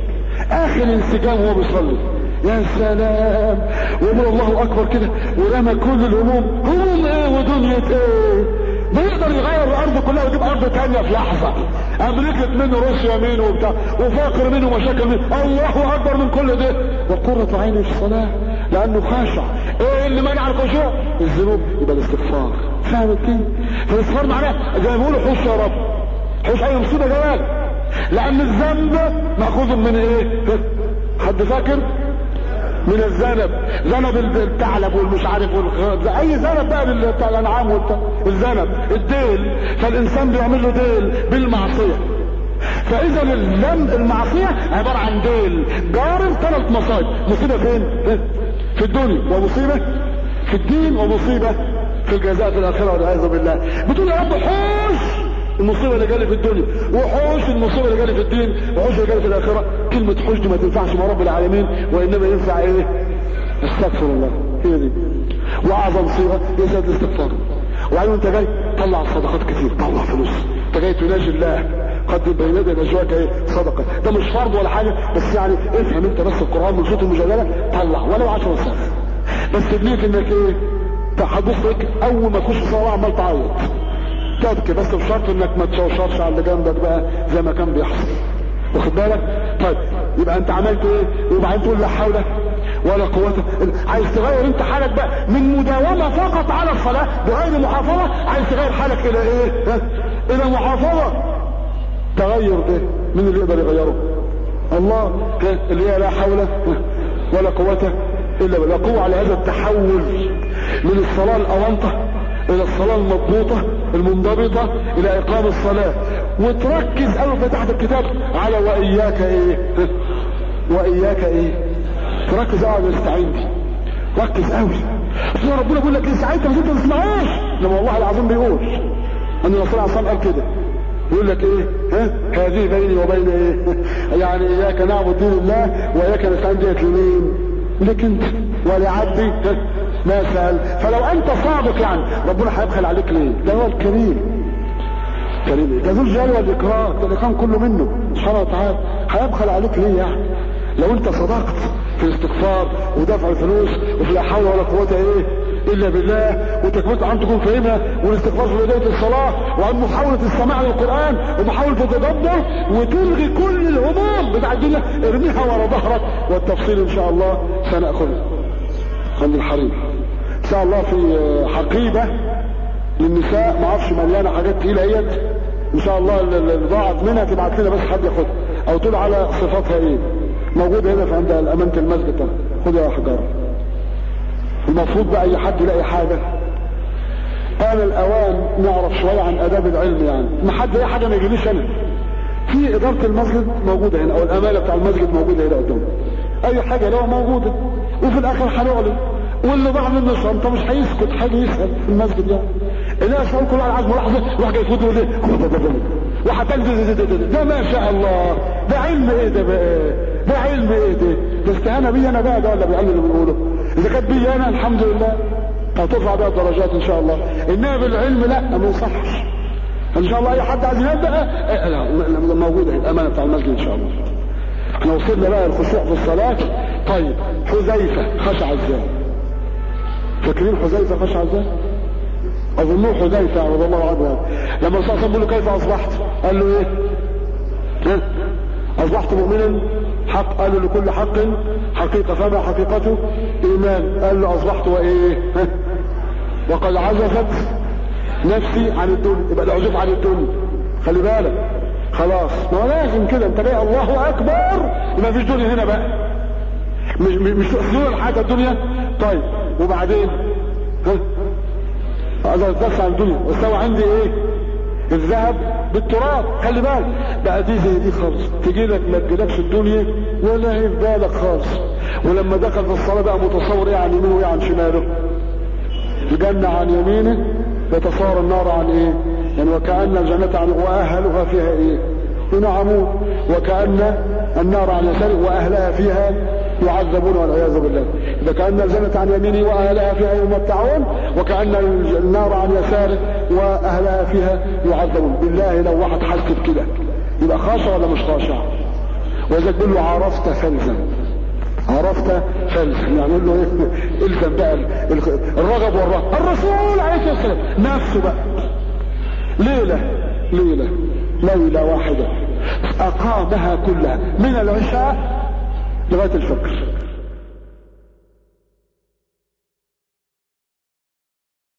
A: اخر انسجام وهو بيصلي يا سلام ويقول الله اكبر كده ورمى كل الهموم هموم ايه ودنيا ايه ما يقدر يغير الارض كلها ويجيب ارض تانية في لحظة امريكا منه روسيا منه وبتاع وفاقر منه ومشاكل منه الله اكبر من كل ده وقرة عيني في الصلاة لانه خاشع ايه اللي منع الخشوع الذنوب يبقى الاستغفار فاهم كده فالاستغفار معناه زي ما بيقولوا حوش يا رب حوش اي مصيبة جوال لان الذنب ماخوذ من ايه حد فاكر من الذنب ذنب الثعلب والمش عارف والغ... اي ذنب بقى بتاع الانعام والبتاع الذنب الديل فالانسان بيعمل له ديل بالمعصيه فاذا الذنب المعصيه عباره عن ديل جارب ثلاث مصايب مصيبه فين في الدنيا ومصيبه في الدين ومصيبه في الجزاء في الاخره والعياذ بالله بتقول يا رب حوش المصيبه اللي جالي في الدنيا وحوش المصيبه اللي جالي في الدين وحوش اللي جالي في الاخره كلمه حوش دي ما تنفعش مع رب العالمين وانما ينفع ايه استغفر الله هي دي واعظم صيغه هي زاد الاستغفار وبعدين انت جاي طلع صدقات كتير طلع فلوس انت جاي تناجي الله قدم بين يدي نجواك ايه صدقه ده مش فرض ولا حاجه بس يعني افهم انت بس القران من صوت المجادله طلع ولو 10 سنه بس تبنيك انك ايه تحدث لك اول ما تخش صلاه عمال تعيط تبكي بس بشرط انك ما تشوشرش على اللي جنبك بقى زي ما كان بيحصل واخد بالك طيب يبقى انت عملت ايه وبعدين تقول لا حول ولا قوة عايز تغير انت حالك بقى من مداومة فقط على الصلاة بغير محافظة عايز تغير حالك الى ايه ها؟ الى محافظة تغير ده مين اللي يقدر يغيره الله ها؟ اللي هي لا حول ولا قوة الا بالله قوة على هذا التحول من الصلاة الاونطة الى الصلاة المضبوطة المنضبطة الى اقام الصلاة وتركز قوي فتحت الكتاب على واياك ايه واياك ايه تركز قوي على الاستعين دي ركز قوي اصل ربنا بيقول لك استعينت بس انت ما تسمعوش لما والله العظيم بيقول ان الرسول عليه الصلاه قال كده يقول لك ايه ها هذه بيني وبين ايه يعني اياك نعبد دين الله واياك نستعين ديت لمين لك انت ولعبدي ما سأل فلو انت صادق يعني ربنا هيبخل عليك ليه ده هو الكريم كريم ده ذو الجلال والاكرام ده الاكرام كله منه سبحانه وتعالى هيبخل عليك ليه يعني لو انت صدقت في الاستغفار ودفع الفلوس وفي لا حول ولا قوه ايه الا بالله وتكبيرة عن تكون فاهمها والاستغفار في بدايه الصلاه وعن محاوله السماع للقران ومحاوله التدبر وتلغي كل الهموم بتاع الدنيا ارميها ورا ظهرك والتفصيل ان شاء الله سناخذه عند الحريم ان شاء الله في حقيبه للنساء ما اعرفش مليانه حاجات تقيله اهيت ان شاء الله اللي ضاعت منها تبعت لنا بس حد ياخدها او تقول على صفاتها ايه موجوده هنا في عند امانه المسجد طبعا خدها يا حجاره المفروض بقى اي حد يلاقي حاجه قال الاوان نعرف شويه عن اداب العلم يعني ما حد اي حاجه ما يجيليش انا في اداره المسجد موجوده هنا او الامانه بتاع المسجد موجوده هنا قدام اي حاجه لو موجوده وفي الاخر هنعلن واللي ضاع منه شنطه مش هيسكت حاجه يسال في المسجد يعني الناس كل واحد عايز ملاحظه راح جاي يفوت وده وهتنزل ده, ده, ده, ده ما شاء الله ده علم ايه ده بقى ده علم ايه ده ده استهانه بي انا بقى ده ولا بيعلم اللي بنقوله اذا كانت بي انا الحمد لله هترفع بقى الدرجات ان شاء الله انما بالعلم لا ما يصحش ان شاء الله اي حد عايز يبدا لا موجوده الامانه بتاع المسجد ان شاء الله احنا وصلنا بقى الخشوع في الصلاه طيب حذيفه خشع ازاي فاكرين حذيفه خشع ازاي اظنه حذيفه رضي الله عنه لما الرسول صلى الله عليه وسلم كيف اصبحت قال له ايه ها؟ اصبحت مؤمنا حق قال له لكل حق حقيقة فما حقيقته ايمان قال له اصبحت وايه ها؟ وقد عزفت نفسي عن الدنيا يبقى العزوف عن الدنيا خلي بالك خلاص ما هو لازم كده انت جاي الله اكبر ما فيش دنيا هنا بقى مش مش حلول حاجه الدنيا طيب وبعدين ها اقدر اتدفع عن الدنيا واستوى عندي ايه الذهب بالتراب خلي بالك بقى دي زي دي خالص تجي لك ما تجيلكش الدنيا ولا هي في بالك خالص ولما دخل في الصلاه بقى متصور ايه عن يمينه وايه عن شماله الجنه عن يمينه يتصور النار عن ايه يعني وكأن الجنة عن وأهلها فيها ايه ينعمون وكأن النار عن يساره وأهلها فيها يعذبون والعياذ بالله إذا كأن الجنة عن يمينه وأهلها فيها يمتعون وكأن النار عن يساره وأهلها فيها يعذبون بالله لو واحد حس بكده يبقى خاشع ولا مش خاشع وإذا تقول له عرفت فلزم عرفت فلزم يعني يقول له ايه الزم بقى الرغب والرهب الرسول عليه الصلاه والسلام نفسه بقى ليله ليله ليله واحده اقامها كلها من العشاء لغايه الفجر